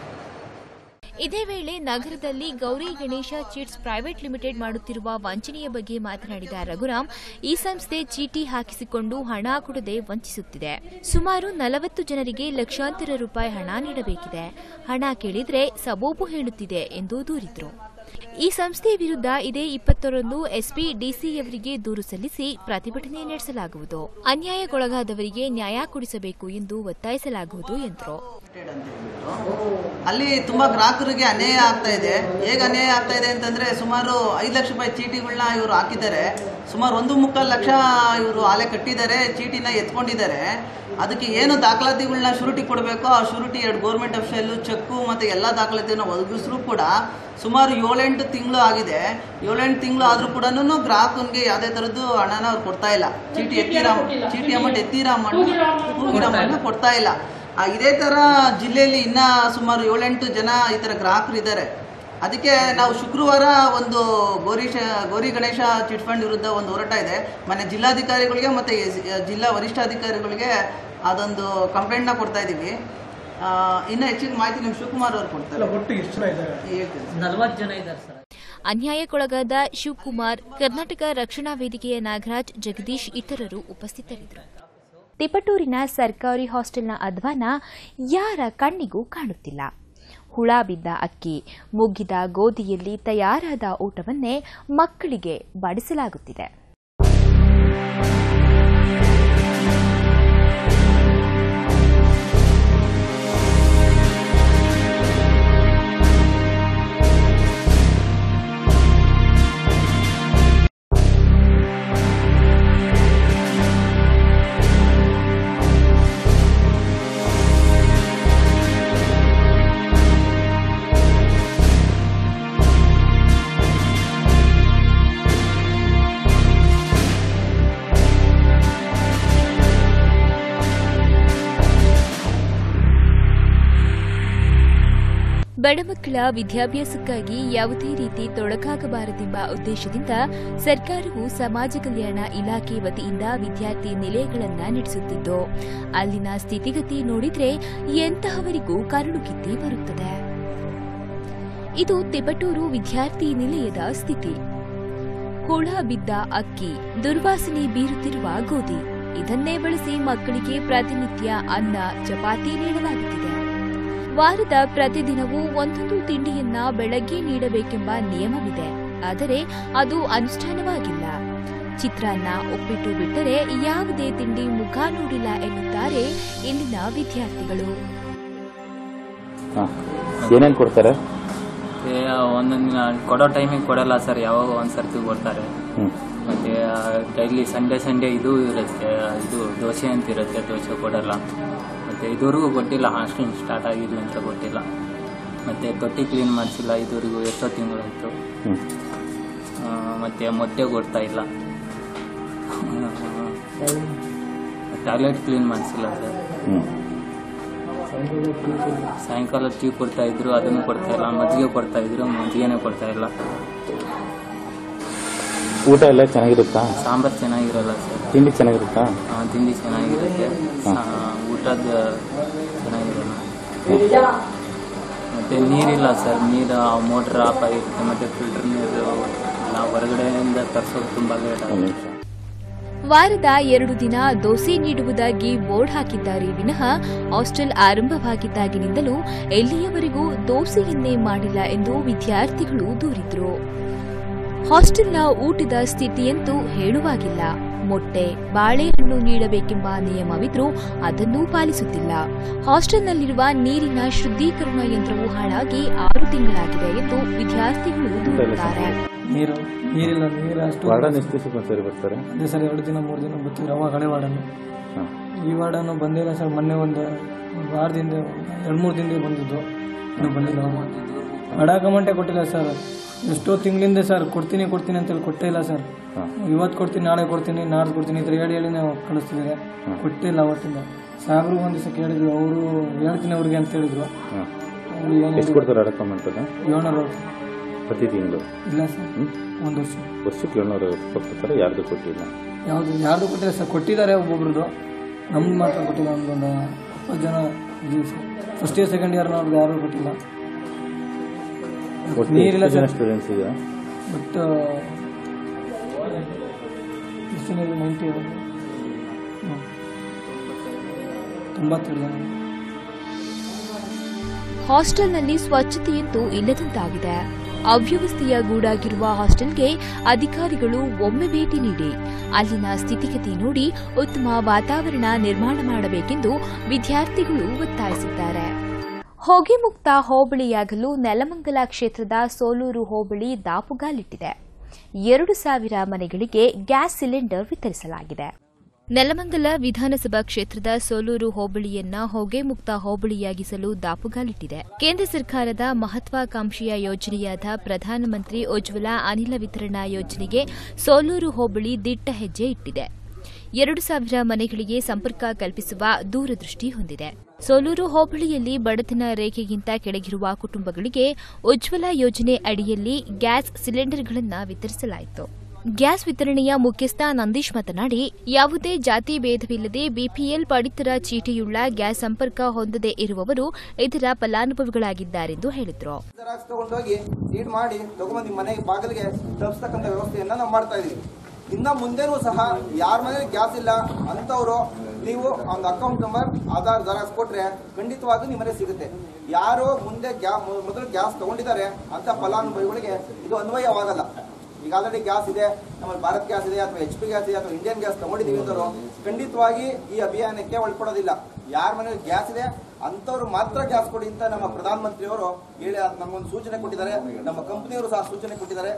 ಇದೇ ವೇಳೆ ನಗರದಲ್ಲಿ Gauri Ganesha chits private limited ಮಾಡುತ್ತಿರುವ ವಂಚನೆಯ ಬಗ್ಗೆ ಮಾತನಾಡಿದ ರಘುರಾಮ್ ಈ ಸಂಸ್ಥೆ ಚೀಟಿ ಹಾಕಿಸಿಕೊಂಡು ಹಣ ಕೊಡದೆ ವಂಚಿಸುತ್ತಿದೆ ಸುಮಾರು ನಲವತ್ತು ಜನರಿಗೆ ಲಕ್ಷಾಂತರ ರೂಪಾಯಿ ಹಣ ನೀಡಬೇಕಿದೆ ಹಣ ಕೇಳಿದ್ರೆ ಸಬೂಬು ಹೇಳುತ್ತಿದೆ ಎಂದು ದೂರಿದ್ರು ಈ ಸಂಸ್ಥೆಯ ವಿರುದ್ಧ ಇದೇ ಇಪ್ಪತ್ತರಂದು ಎಸ್ಪಿ ಡಿಸಿಯವರಿಗೆ ದೂರು ಸಲ್ಲಿಸಿ ಪ್ರತಿಭಟನೆ ನಡೆಸಲಾಗುವುದು ಅನ್ಯಾಯಕ್ಕೊಳಗಾದವರಿಗೆ ನ್ಯಾಯ ಕೊಡಿಸಬೇಕು ಎಂದು ಒತ್ತಾಯಿಸಲಾಗುವುದು ಎಂದರು ಅಲ್ಲಿ ತುಂಬಾ ಗ್ರಾಹಕರಿಗೆ ಅನ್ಯಾಯ ಆಗ್ತಾ ಇದೆ ಹೇಗೆ ಅನ್ಯಾಯ ಆಗ್ತಾ ಇದೆ ಅಂತಂದ್ರೆ ಸುಮಾರು ಐದು ಲಕ್ಷ ರೂಪಾಯಿ ಚೀಟಿಗಳನ್ನ ಇವರು ಹಾಕಿದ್ದಾರೆ ಸುಮಾರು ಒಂದು ಮುಕ್ಕಾಲು ಲಕ್ಷ ಇವರು ಆಲೆ ಕಟ್ಟಿದ್ದಾರೆ ಚೀಟಿನ ಎತ್ಕೊಂಡಿದ್ದಾರೆ ಅದಕ್ಕೆ ಏನು ದಾಖಲಾತಿಗಳನ್ನ ಶೂರಿಟಿ ಕೊಡಬೇಕೋ ಆ ಶೂರಿಟಿ ಎರಡು ಗೌರ್ಮೆಂಟ್ ಅಫಿಷಿಯಲ್ಲು ಚೆಕ್ಕು ಮತ್ತು ಎಲ್ಲ ದಾಖಲಾತಿಯನ್ನು ಒದಗಿಸಿದ್ರು ಕೂಡ ಸುಮಾರು ಏಳೆಂಟು ತಿಂಗಳು ಆಗಿದೆ ಏಳೆಂಟು ತಿಂಗಳು ಆದರೂ ಕೂಡ ಗ್ರಾಹಕನಿಗೆ ಯಾವುದೇ ಥರದ್ದು ಹಣನ ಅವ್ರು ಕೊಡ್ತಾ ಇಲ್ಲ ಚೀಟಿ ಎತ್ತಿರೋ ಚೀಟಿ ಅಮೌಂಟ್ ಎತ್ತಿರೋ ಅಮೌಂಟ್ ಹೋಗಿರೋ ಅಮೌಂಟ್ನ ಕೊಡ್ತಾ ಇಲ್ಲ ಆ, ಇದೇ ಥರ ಜಿಲ್ಲೆಯಲ್ಲಿ ಇನ್ನ ಸುಮಾರು ಏಳೆಂಟು ಜನ ಈ ಥರ ಗ್ರಾಹಕರು ಇದ್ದಾರೆ ಅದಕ್ಕೆ ನಾವು ಶುಕ್ರವಾರ ಒಂದು ಗೌರಿ ಶ- ಗೌರಿ ಗಣೇಶ ಚಿಟ್ ಫಂಡ್ ವಿರುದ್ಧ ಒಂದು ಹೋರಾಟ ಇದೆ ಮೊನ್ನೆ ಜಿಲ್ಲಾಧಿಕಾರಿಗಳಿಗೆ ಮತ್ತು ಜಿಲ್ಲಾ ವರಿಷ್ಠಾಧಿಕಾರಿಗಳಿಗೆ ಅದೊಂದು ಕಂಪ್ಲೇಂಟ್ನ ಕೊಡ್ತಾ ಇದ್ದೀವಿ ಆ, ಇನ್ನು ಹೆಚ್ಚಿನ ಮಾಹಿತಿ ನಿಮ್ಮ ಶಿವಕುಮಾರ್ ಅವರು ಕೊಡ್ತಾರೆ ಒಟ್ಟು ಎಷ್ಟು ಜನ ಇದ್ದಾರೆ ಹೇಳ್ತೀನಿ ನಲವತ್ತು ಜನ ಇದ್ದಾರೆ ಸರ್ ಅನ್ಯಾಯಕ್ಕೊಳಗಾದ ಶಿವಕುಮಾರ್ ಕರ್ನಾಟಕ ರಕ್ಷಣಾ ವೇದಿಕೆಯ ನಾಗರಾಜ್ ಜಗದೀಶ್ ಇತರರು ಉಪಸ್ಥಿತರಿದ್ದರು ತಿಪಟೂರಿನ ಸರ್ಕಾರಿ ಹಾಸ್ಟೆಲ್ನ ಅಧ್ವಾನ ಯಾರ ಕಣ್ಣಿಗೂ ಕಾಣುತ್ತಿಲ್ಲ ಹುಳ ಬಿದ್ದ ಅಕ್ಕಿ ಮುಗ್ಗಿದ ಗೋಧಿಯಲ್ಲಿ ತಯಾರಾದ ಊಟವನ್ನೇ ಮಕ್ಕಳಿಗೆ ಬಡಿಸಲಾಗುತ್ತಿದೆ ಬಡಮಕ್ಕಳ ವಿದ್ಯಾಭ್ಯಾಸಕ್ಕಾಗಿ ಯಾವುದೇ ರೀತಿ ತೊಡಕಾಗಬಾರದೆಂಬ ಉದ್ದೇಶದಿಂದ ಸರ್ಕಾರವು ಸಮಾಜ ಕಲ್ಯಾಣ ಇಲಾಖೆ ವತಿಯಿಂದ ವಿದ್ಯಾರ್ಥಿ ನಿಲಯಗಳನ್ನು ನಡೆಸುತ್ತಿದ್ದು ಅಲ್ಲಿನ ಸ್ಥಿತಿಗತಿ ನೋಡಿದ್ರೆ ಎಂತಹವರಿಗೂ ಕರುಳು ಕಿತ್ತಿ ಬರುತ್ತದೆ ಇದು ತಿಪಟೂರು ವಿದ್ಯಾರ್ಥಿ ನಿಲಯದ ಸ್ಥಿತಿ ಹುಳ ಬಿದ್ದ ಅಕ್ಕಿ ದುರ್ವಾಸನೆ ಬೀರುತ್ತಿರುವ ಗೋಧಿ ಇದನ್ನೇ ಬಳಸಿ ಮಕ್ಕಳಿಗೆ ಪ್ರತಿನಿತ್ಯ ಅನ್ನ ಚಪಾತಿ ನೀಡಲಾಗುತ್ತಿದೆ ವಾರದ ಪ್ರತಿದಿನವೂ ಒಂದೊಂದು ತಿಂಡಿಯನ್ನ ಬೆಳಗ್ಗೆ ನೀಡಬೇಕೆಂಬ ನಿಯಮವಿದೆ ಆದರೆ ಅದು ಅನುಷ್ಠಾನವಾಗಿಲ್ಲ ಚಿತ್ರಾನ್ನ ಉಪ್ಪಿಟ್ಟು ಬಿಟ್ಟರೆ ಯಾವುದೇ ತಿಂಡಿ ಮುಖ ನೋಡಿಲ್ಲ ಎನ್ನುತ್ತಾರೆ ಇಲ್ಲಿನ ವಿದ್ಯಾರ್ಥಿಗಳು ಏನೇನು ಕೊಡ್ತಾರೆ ಒಂದೊಂದು ದಿನ ಕೊಡೋ ಟೈಮಿಗೆ ಕೊಡಲ್ಲ ಸರ್ ಯಾವಾಗ ಒಂದು ಸರ್ತಿ ಕೊಡ್ತಾರೆ ಮತ್ತೆ ಡೈಲಿ ಸಂಡೇ ಸಂಡೇ ಇದು ಇರುತ್ತೆ ಇದು ದೋಸೆ ಅಂತ ಇರುತ್ತೆ ದೋಸೆ ಕೊಡಲ್ಲ ಮತ್ತೆ ಇದುವರೆಗೂ ಕೊಟ್ಟಿಲ್ಲ ಹಾಸ್ಟೆಲ್ ಸ್ಟಾರ್ಟ್ ಆಗಿದ್ವಿ ಅಂತ ಕೊಟ್ಟಿಲ್ಲ ಮತ್ತೆ ತೊಟ್ಟಿ ಕ್ಲೀನ್ ಮಾಡಿಸಿಲ್ಲ ಇದುವರೆಗೂ ಎಷ್ಟೋ ತಿಂಗಳಾಯ್ತು ಆ, ಮತ್ತೆ ಮೊಟ್ಟೆ ಕೊಡ್ತಾ ಇಲ್ಲ ಟಾಯ್ಲೆಟ್ ಕ್ಲೀನ್ ಮಾಡಿಸಿಲ್ಲ ಸರ್ ಸಾಯಂಕಾಲ ಟೀ ಕೊಡ್ತಾ ಇದ್ರು ಅದನ್ನು ಕೊಡ್ತಾ ಇಲ್ಲ ಮಜ್ಜಿಗೆ ಕೊಡ್ತಾ ಇದ್ರು ಮಜ್ಜಿಗೆನೇ ಕೊಡ್ತಾ ಇಲ್ಲ ಊಟ ಎಲ್ಲ ಚೆನ್ನಾಗಿರುತ್ತಾ ಸಾಂಬಾರ್ ಚೆನ್ನಾಗಿರಲ್ಲ ಸರ್ ತಿಂಡಿ ಚೆನ್ನಾಗಿರುತ್ತಾ ಆ, ತಿಂಡಿ ಚೆನ್ನಾಗಿರುತ್ತೆ ಆ, ಊಟದ ಚೆನ್ನಾಗಿರಲ್ಲ ಮತ್ತೆ ನೀರಿಲ್ಲ ಸರ್ ನೀರು ಮೋಟ್ರ್ ಆಫ್ ಆಗಿರುತ್ತೆ ಮತ್ತೆ ಫಿಲ್ಟರ್ ನೀರು ನಾವು ಹೊರಗಡೆಯಿಂದ ತರಿಸೋದು ತುಂಬಾ ಲೇಟ್ ಆಗುತ್ತೆ ವಾರದ ಎರಡು ದಿನ ದೋಸೆ ನೀಡುವುದಾಗಿ ಬೋರ್ಡ್ ಹಾಕಿದ್ದಾರೆ ವಿನಃ ಹಾಸ್ಟೆಲ್ ಆರಂಭವಾಗಿದ್ದಾಗಿನಿಂದಲೂ ಎಲ್ಲಿಯವರೆಗೂ ದೋಸೆಯನ್ನೇ ಮಾಡಿಲ್ಲ ಎಂದು ವಿದ್ಯಾರ್ಥಿಗಳು ದೂರಿದ್ರು ಹಾಸ್ಟೆಲ್ನ ಊಟದ ಸ್ಥಿತಿಯಂತೂ ಹೇಳುವಾಗಿಲ್ಲ ಮೊಟ್ಟೆ ಬಾಳೆಹಣ್ಣು ನೀಡಬೇಕೆಂಬ ನಿಯಮವಿದ್ರೂ ಅದನ್ನೂ ಪಾಲಿಸುತ್ತಿಲ್ಲ ಹಾಸ್ಟೆಲ್ನಲ್ಲಿರುವ ನೀರಿನ ಶುದ್ಧೀಕರಣ ಯಂತ್ರವು ಹಾಳಾಗಿ ಆರು ತಿಂಗಳಾಗಿದೆ ಎಂದು ವಿದ್ಯಾರ್ಥಿಗಳು ದೂರುತ್ತಾರೆ ನೀರು ನೀರಿಲ್ಲ ನೀರು ಅಷ್ಟು ವಾರ್ಡನ್ ಎಷ್ಟು ದಿವಸಕ್ಕೆ ಒಂದ್ಸರಿ ಬರ್ತಾರೆ ಅದೇ ಸರ್ ಎರಡು ದಿನ ಮೂರು ದಿನ ಬರ್ತಿದ್ರು ಅವಾಗ ಹಳೆ ವಾರ್ಡನ್ನು ಹಾಂ ಈ ವಾರ್ಡನ್ನು ಬಂದಿಲ್ಲ ಸರ್ ಮೊನ್ನೆ ಒಂದು ಒಂದು ವಾರದಿಂದ ಎರಡು ಮೂರು ದಿನದಿಂದ ಬಂದಿದ್ದು ಇನ್ನೂ ಬಂದಿಲ್ಲ ಅವರು ಅಡಾಕ ಅಮೌಂಟೇ ಕೊಟ್ಟಿಲ್ಲ ಸರ್ ಎಷ್ಟೋ ತಿಂಗಳಿಂದ ಸರ್ ಕೊಡ್ತೀನಿ ಕೊಡ್ತೀನಿ ಅಂತೇಳಿ ಕೊಟ್ಟೇ ಇಲ್ಲ ಸರ್ ಇವತ್ತು ಕೊಡ್ತೀನಿ ನಾಳೆ ಕೊಡ್ತೀನಿ ನಾಡ್ದು ಕೊಡ್ತೀನಿ ಈ ಥರ ಹೇಳಿ ಹೇಳಿ ನಾವು ಕಳಿಸ್ತಿದ್ದಾರೆ ಕೊಟ್ಟೇ ಇಲ್ಲ ಅವತ್ತಿಂದ ಸಾಗರು ಒಂದು ದಿವಸ ಕೇಳಿದ್ರು ಅವರು ಹೇಳ್ತೀನಿ ಅವ್ರಿಗೆ ಅಂತ ಹೇಳಿದ್ರು ಹಾಂ ಅವ್ರು ಏನು ಎಷ್ಟು ಕೊಡ್ತಾರೆ ಅಡಕ ಅಮೌಂಟನ್ನ ಏಳ್ನೂರು ಪ್ರತಿ ತಿಂಗಳು ಇಲ್ಲ ಸರ್ ಒಂದು ವರ್ಷ ವರ್ಷಕ್ಕೆ ಏಳ್ನೂರು ಕೊಡ್ತಾರೆ ಯಾರ್ದು ಕೊಟ್ಟಿಲ್ಲ ಯಾವುದು ಯಾರ್ದು ಕೊಟ್ಟಿಲ್ಲ ಸರ್ ಕೊಟ್ಟಿದ್ದಾರೆ ಒಬ್ಬೊಬ್ರದ್ದು ನಮ್ದು ಮಾತ್ರ ಕೊಟ್ಟಿಲ್ಲ ನಮ್ದೊಂದು ಇಪ್ಪತ್ತು ಜನ ಇದೀವಿ sir first year second year ಅವ್ರದ್ದು ಯಾರು ಕೊಟ್ಟಿಲ್ಲ ಒಟ್ಟು ನೀರಿಲ್ಲ ಎಷ್ಟು ಜನ ಸರ್ ಸ್ಟೂಡೆಂಟ್ಸ್ ಈಗ ಬಟ್ ಎಷ್ಟು ಜನ ನೈಂಟಿ ತೊಂಬತ್ತೆರಡು ಜನ ಹಾಸ್ಟೆಲ್ನಲ್ಲಿ ಸ್ವಚ್ಛತೆಯಂತೂ ಇಲ್ಲದಂತಾಗಿದೆ ಅವ್ಯವಸ್ಥೆಯ ಗೂಡಾಗಿರುವ ಹಾಸ್ಟೆಲ್ಗೆ ಅಧಿಕಾರಿಗಳು ಒಮ್ಮೆ ಭೇಟಿ ನೀಡಿ ಅಲ್ಲಿನ ಸ್ಥಿತಿಗತಿ ನೋಡಿ ಉತ್ತಮ ವಾತಾವರಣ ನಿರ್ಮಾಣ ಮಾಡಬೇಕೆಂದು ವಿದ್ಯಾರ್ಥಿಗಳು ಒತ್ತಾಯಿಸಿದ್ದಾರೆ ಹೊಗೆ ಮುಕ್ತ ಹೋಬಳಿಯಾಗಲು ನೆಲಮಂಗಲ ಕ್ಷೇತ್ರದ ಸೋಲೂರು ಹೋಬಳಿ ದಾಪುಗಾಲಿಟ್ಟಿದೆ ಎರಡು ಸಾವಿರ ಮನೆಗಳಿಗೆ ಗ್ಯಾಸ್ ಸಿಲಿಂಡರ್ ವಿತರಿಸಲಾಗಿದೆ ನೆಲಮಂಗಲ ವಿಧಾನಸಭಾ ಕ್ಷೇತ್ರದ ಸೋಲೂರು ಹೋಬಳಿಯನ್ನ ಹೊಗೆ ಮುಕ್ತ ಹೋಬಳಿಯಾಗಿಸಲು ದಾಪುಗಾಲಿಟ್ಟಿದೆ ಕೇಂದ್ರ ಸರ್ಕಾರದ ಮಹತ್ವಾಕಾಂಕ್ಷೆಯ ಯೋಜನೆಯಾದ ಪ್ರಧಾನಮಂತ್ರಿ ಉಜ್ವಲ ಅನಿಲ ವಿತರಣಾ ಯೋಜನೆಗೆ ಸೋಲೂರು ಹೋಬಳಿ ದಿಟ್ಟ ಹೆಜ್ಜೆ ಇಟ್ಟಿದೆ ಎರಡು ಸಾವಿರ ಮನೆಗಳಿಗೆ ಸಂಪರ್ಕ ಕಲ್ಪಿಸುವ ದೂರದೃಷ್ಟಿ ಹೊಂದಿದೆ ಸೋಲೂರು ಹೋಬಳಿಯಲ್ಲಿ ಬಡತನ ರೇಖೆಗಿಂತ ಕೆಳಗಿರುವ ಕುಟುಂಬಗಳಿಗೆ ಉಜ್ವಲ ಯೋಜನೆ ಅಡಿಯಲ್ಲಿ ಗ್ಯಾಸ್ ಸಿಲಿಂಡರ್ಗಳನ್ನು ವಿತರಿಸಲಾಯಿತು ಗ್ಯಾಸ್ ವಿತರಣೆಯ ಮುಖ್ಯಸ್ಥ ನಂದೀಶ್ ಮಾತನಾಡಿ ಯಾವುದೇ ಜಾತಿ ಭೇದವಿಲ್ಲದೆ ಬಿಪಿಎಲ್ ಪಡಿತರ ಚೀಟಿಯುಳ್ಳ ಗ್ಯಾಸ್ ಸಂಪರ್ಕ ಹೊಂದದೇ ಇರುವವರು ಇದರ ಫಲಾನುಭವಿಗಳಾಗಿದ್ದಾರೆಂದು ಹೇಳಿದರು ಜೆರಾಕ್ಸ್ ತಗೊಂಡೋಗಿ ಸೀಡ್ ಮಾಡಿ ತಗೊಂಬಂದು ನಿಮ್ಮ ಮನೆಗೆ ಬಾಗಿಲಿಗೆ ತಲುಪಿಸ್ತಕ್ಕಂಥ ವ್ಯವಸ್ಥೆಯನ್ನ ನಾವು ಮಾಡ್ತಾ ಇದೀವಿ ಇನ್ನ ಮುಂದೆನೂ ಸಹ ಯಾರ ಮನೇಲಿ ಗ್ಯಾಸ್ ಇಲ್ಲ ಅಂತವರು ನೀವು ಒಂದು ಅಕೌಂಟ್ ನಂಬರ್ ಆಧಾರ್ ಜೆರಾಕ್ಸ್ ಕೊಟ್ರೆ ಖಂಡಿತವಾಗ್ಲೂ ನಿಮ್ಮ ಮನೆ ಸಿಗುತ್ತೆ ಯಾರು ಮುಂದೆ ಗ್ಯಾ ಮೊದಲು ಗ್ಯಾಸ್ ತಗೊಂಡಿದ್ದಾರೆ ಅಂತ ಫಲಾನುಭವಿಗಳಿಗೆ ಇದು ಅನ್ವಯವಾಗಲ್ಲ ಈಗ ಆಲ್ರೆಡಿ ಗ್ಯಾಸ್ ಇದೆ ನಮ್ಮಲ್ಲಿ ಭಾರತ್ ಗ್ಯಾಸ್ ಇದೆ ಅಥವಾ ಎಚ್ ಪಿ ಗ್ಯಾಸ್ ಇದೆ ಅಥವಾ ಇಂಡಿಯನ್ ಗ್ಯಾಸ್ ತಗೊಂಡಿದ್ದೀವಿ ಅಂದರು ಖಂಡಿತವಾಗಿ ಈ ಅಭಿಯಾನಕ್ಕೆ ಒಳಪಡೋದಿಲ್ಲ ಯಾರ ಮನೇಲಿ ಗ್ಯಾಸ್ ಇದೆ ಅಂತವ್ರು ಮಾತ್ರ ಗ್ಯಾಸ್ ಕೊಡಿ ಅಂತ ನಮ್ಮ ಪ್ರಧಾನಮಂತ್ರಿಯವರು ಹೇಳಿ ನಮಗೊಂದು ಸೂಚನೆ ಕೊಟ್ಟಿದ್ದಾರೆ ನಮ್ಮ ಕಂಪನಿಯವರು ಸಹ ಸೂಚನೆ ಕೊಟ್ಟಿದ್ದಾರೆ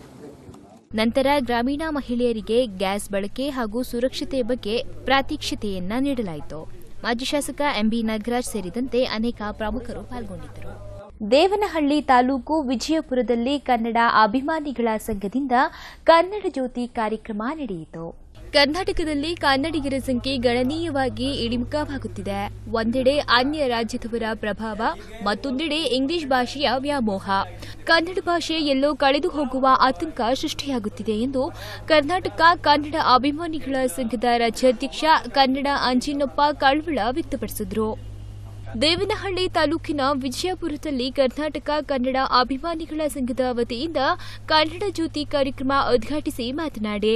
ನಂತರ ಗ್ರಾಮೀಣ ಮಹಿಳೆಯರಿಗೆ ಗ್ಯಾಸ್ ಬಳಕೆ ಹಾಗೂ ಸುರಕ್ಷತೆ ಬಗ್ಗೆ ಪ್ರಾತ್ಯಕ್ಷಿತೆಯನ್ನ ನೀಡಲಾಯಿತು ಮಾಜಿ ಶಾಸಕ ಎಂಬಿ ನಾಗರಾಜ್ ಸೇರಿದಂತೆ ಅನೇಕ ಪ್ರಮುಖರು ಪಾಲ್ಗೊಂಡಿದ್ದರು ದೇವನಹಳ್ಳಿ ತಾಲೂಕು ವಿಜಯಪುರದಲ್ಲಿ ಕನ್ನಡ ಅಭಿಮಾನಿಗಳ ಸಂಘದಿಂದ ಕನ್ನಡ ಜ್ಯೋತಿ ಕಾರ್ಯಕ್ರಮ ನಡೆಯಿತು ಕರ್ನಾಟಕದಲ್ಲಿ ಕನ್ನಡಿಗರ ಸಂಖ್ಯೆ ಗಣನೀಯವಾಗಿ ಇಳಿಮುಖವಾಗುತ್ತಿದೆ ಒಂದೆಡೆ ಅನ್ಯ ರಾಜ್ಯದವರ ಪ್ರಭಾವ ಮತ್ತೊಂದೆಡೆ ಇಂಗ್ಲಿಷ್ ಭಾಷೆಯ ವ್ಯಾಮೋಹ ಕನ್ನಡ ಭಾಷೆ ಎಲ್ಲೋ ಕಳೆದು ಹೋಗುವ ಆತಂಕ ಸೃಷ್ಟಿಯಾಗುತ್ತಿದೆ ಎಂದು ಕರ್ನಾಟಕ ಕನ್ನಡ ಅಭಿಮಾನಿಗಳ ಸಂಘದ ರಾಜ್ಯಾಧ್ಯಕ್ಷ ಕನ್ನಡ ಅಂಜಿನಪ್ಪ ಕಳವಳ ವ್ಯಕ್ತಪಡಿಸಿದರು ದೇವನಹಳ್ಳಿ ತಾಲೂಕಿನ ವಿಜಯಪುರದಲ್ಲಿ ಕರ್ನಾಟಕ ಕನ್ನಡ ಅಭಿಮಾನಿಗಳ ಸಂಘದ ವತಿಯಿಂದ ಕನ್ನಡ ಜ್ಯೋತಿ ಕಾರ್ಯಕ್ರಮ ಉದ್ಘಾಟಿಸಿ ಮಾತನಾಡಿ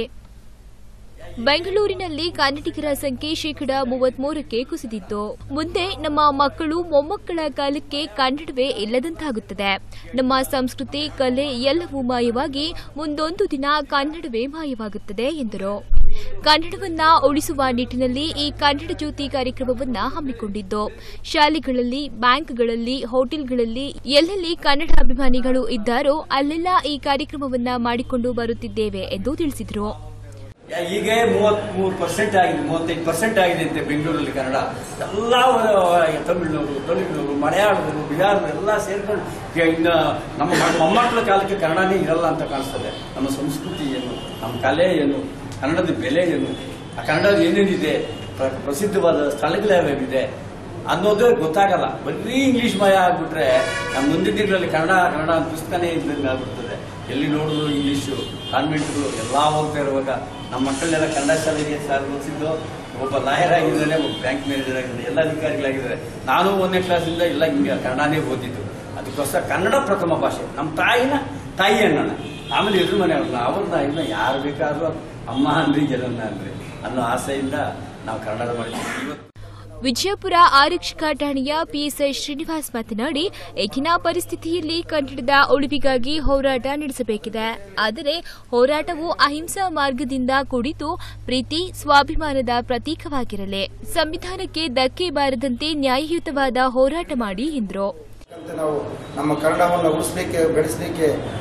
ಬೆಂಗಳೂರಿನಲ್ಲಿ ಕನ್ನಡಿಗರ ಸಂಖ್ಯೆ ಶೇಕಡ ಮೂವತ್ಮೂರಕ್ಕೆ ಕುಸಿದಿತ್ತು ಮುಂದೆ ನಮ್ಮ ಮಕ್ಕಳು ಮೊಮ್ಮಕ್ಕಳ ಕಾಲಕ್ಕೆ ಕನ್ನಡವೇ ಇಲ್ಲದಂತಾಗುತ್ತದೆ ನಮ್ಮ ಸಂಸ್ಕೃತಿ ಕಲೆ ಎಲ್ಲವೂ ಮಾಯವಾಗಿ ಮುಂದೊಂದು ದಿನ ಕನ್ನಡವೇ ಮಾಯವಾಗುತ್ತದೆ ಎಂದರು ಕನ್ನಡವನ್ನ ಉಳಿಸುವ ನಿಟ್ಟಿನಲ್ಲಿ ಈ ಕನ್ನಡ ಜ್ಯೋತಿ ಕಾರ್ಯಕ್ರಮವನ್ನ ಹಮ್ಮಿಕೊಂಡಿದ್ದು ಶಾಲೆಗಳಲ್ಲಿ ಬ್ಯಾಂಕ್ಗಳಲ್ಲಿ ಹೋಟೆಲ್ಗಳಲ್ಲಿ ಎಲ್ಲೆಲ್ಲಿ ಕನ್ನಡ ಅಭಿಮಾನಿಗಳು ಇದ್ದಾರೋ ಅಲ್ಲೆಲ್ಲ ಈ ಕಾರ್ಯಕ್ರಮವನ್ನ ಮಾಡಿಕೊಂಡು ಬರುತ್ತಿದ್ದೇವೆ ಎಂದು ತಿಳಿಸಿದರು ಈಗ ಮೂವತ್ಮೂರು ಪರ್ಸೆಂಟ್ ಆಗಿದೆ ಮೂವತ್ತೈದು ಪರ್ಸೆಂಟ್ ಆಗಿದೆ ಅಂತೆ ಬೆಂಗಳೂರಲ್ಲಿ ಕನ್ನಡ ಎಲ್ಲ ತಮಿಳ್ನವರು ತೆಲುಗಿನವರು ಮಲಯಾಳದವರು ಬಿಹಾರದವರು ಎಲ್ಲ ಸೇರ್ಕೊಂಡು ಕೆ- ಇನ್ನು ನಮ್ಮ ಮ- ಮೊಮ್ಮಕ್ಕಳ ಕಾಲಕ್ಕೆ ಕನ್ನಡನೇ ಇರಲ್ಲ ಅಂತ ಕಾಣಿಸ್ತದೆ ನಮ್ಮ ಸಂಸ್ಕೃತಿ ಏನು ನಮ್ಮ ಕಲೆ ಏನು ಕನ್ನಡದ ಬೆಲೆ ಏನು ಆ ಕನ್ನಡದ ಏನೇನಿದೆ ಪ್ರ- ಪ್ರಸಿದ್ಧವಾದ ಸ್ಥಳಗಳು ಯಾವ್ಯಾವಿದೆ ಅನ್ನೋದೇ ಗೊತ್ತಾಗಲ್ಲ ಬರೀ ಇಂಗ್ಲಿಷ್ ಮಯ ಆಗ್ಬಿಟ್ರೆ ನಮ್ಮ ಮುಂದಿನ ದಿನಗಳಲ್ಲಿ ಕನ್ನಡ ಕನ್ನಡ ಅಂತ ಪುಸ್ತಕನೇ ಇದ್ದಂಗೆ ಆಗ್ಬಿಡ್ತದೆ ಎಲ್ಲಿ ನೋಡಿದ್ರು ಇಂಗ್ಲೀಷು ಕಾನ್ವೆಂಟ್ಗಳು ಎಲ್ಲ ಹೋಗ್ತಾ ಇರುವಾಗ ನಮ್ಮ ಮಕ್ಕಳನ್ನೆಲ್ಲ ಕನ್ನಡ ಶಾಲೆಗೆ ಸರ್ ಓದಿಸಿದ್ದು ಒಬ್ಬ ಲಾಯರ್ ಆಗಿದ್ದಾರೆ ಒಬ್ಬ ಬ್ಯಾಂಕ್ ಮ್ಯಾನೇಜರ್ ಆಗಿದ್ದಾರೆ ಎಲ್ಲ ಅಧಿಕಾರಿಗಳಾಗಿದ್ದಾರೆ ನಾನು ಒಂದನೇ ಕ್ಲಾಸಿಂದ ಎಲ್ಲ ಹಿಂಗೆ ಕನ್ನಡನೇ ಓದಿದ್ದು ಅದಕ್ಕೋಸ್ಕರ ಕನ್ನಡ ಪ್ರಥಮ ಭಾಷೆ ನಮ್ಮ ತಾಯಿನ ತಾಯಿ ಅನ್ನೋಣ ಆಮೇಲೆ ಎದುರು ಮನೆ ಅವ್ರನ್ನ ಅವ್ರನ್ನ ಇನ್ನ ಯಾರು ಬೇಕಾದ್ರೂ ಅಮ್ಮ ಅಂದ್ರಿ ಜನನ್ನ ಅಂದ್ರಿ ಅನ್ನೋ ಆಸೆಯಿಂದ ನಾವು ಕನ್ನಡ ಮಾಡಿದ್ವಿ ಇವತ್ತು ವಿಜಯಪುರ ಆರಕ್ಷಕ ಠಾಣೆಯ ಪಿಎಸ್ಐ ಶ್ರೀನಿವಾಸ್ ಮಾತನಾಡಿ ಈಗಿನ ಪರಿಸ್ಥಿತಿಯಲ್ಲಿ ಕನ್ನಡದ ಉಳಿವಿಗಾಗಿ ಹೋರಾಟ ನಡೆಸಬೇಕಿದೆ ಆದರೆ ಹೋರಾಟವು ಅಹಿಂಸಾ ಮಾರ್ಗದಿಂದ ಕೂಡಿದ್ದು ಪ್ರೀತಿ ಸ್ವಾಭಿಮಾನದ ಪ್ರತೀಕವಾಗಿರಲಿ ಸಂವಿಧಾನಕ್ಕೆ ಧಕ್ಕೆ ಬಾರದಂತೆ ನ್ಯಾಯಯುತವಾದ ಹೋರಾಟ ಮಾಡಿ ಎಂದರು ಅಂತ ನಾವು ನಮ್ಮ ಕನ್ನಡವನ್ನು ಉಳಿಸ್ಲಿಕ್ಕೆ ಬೆಳೆಸಲಿಕ್ಕೆ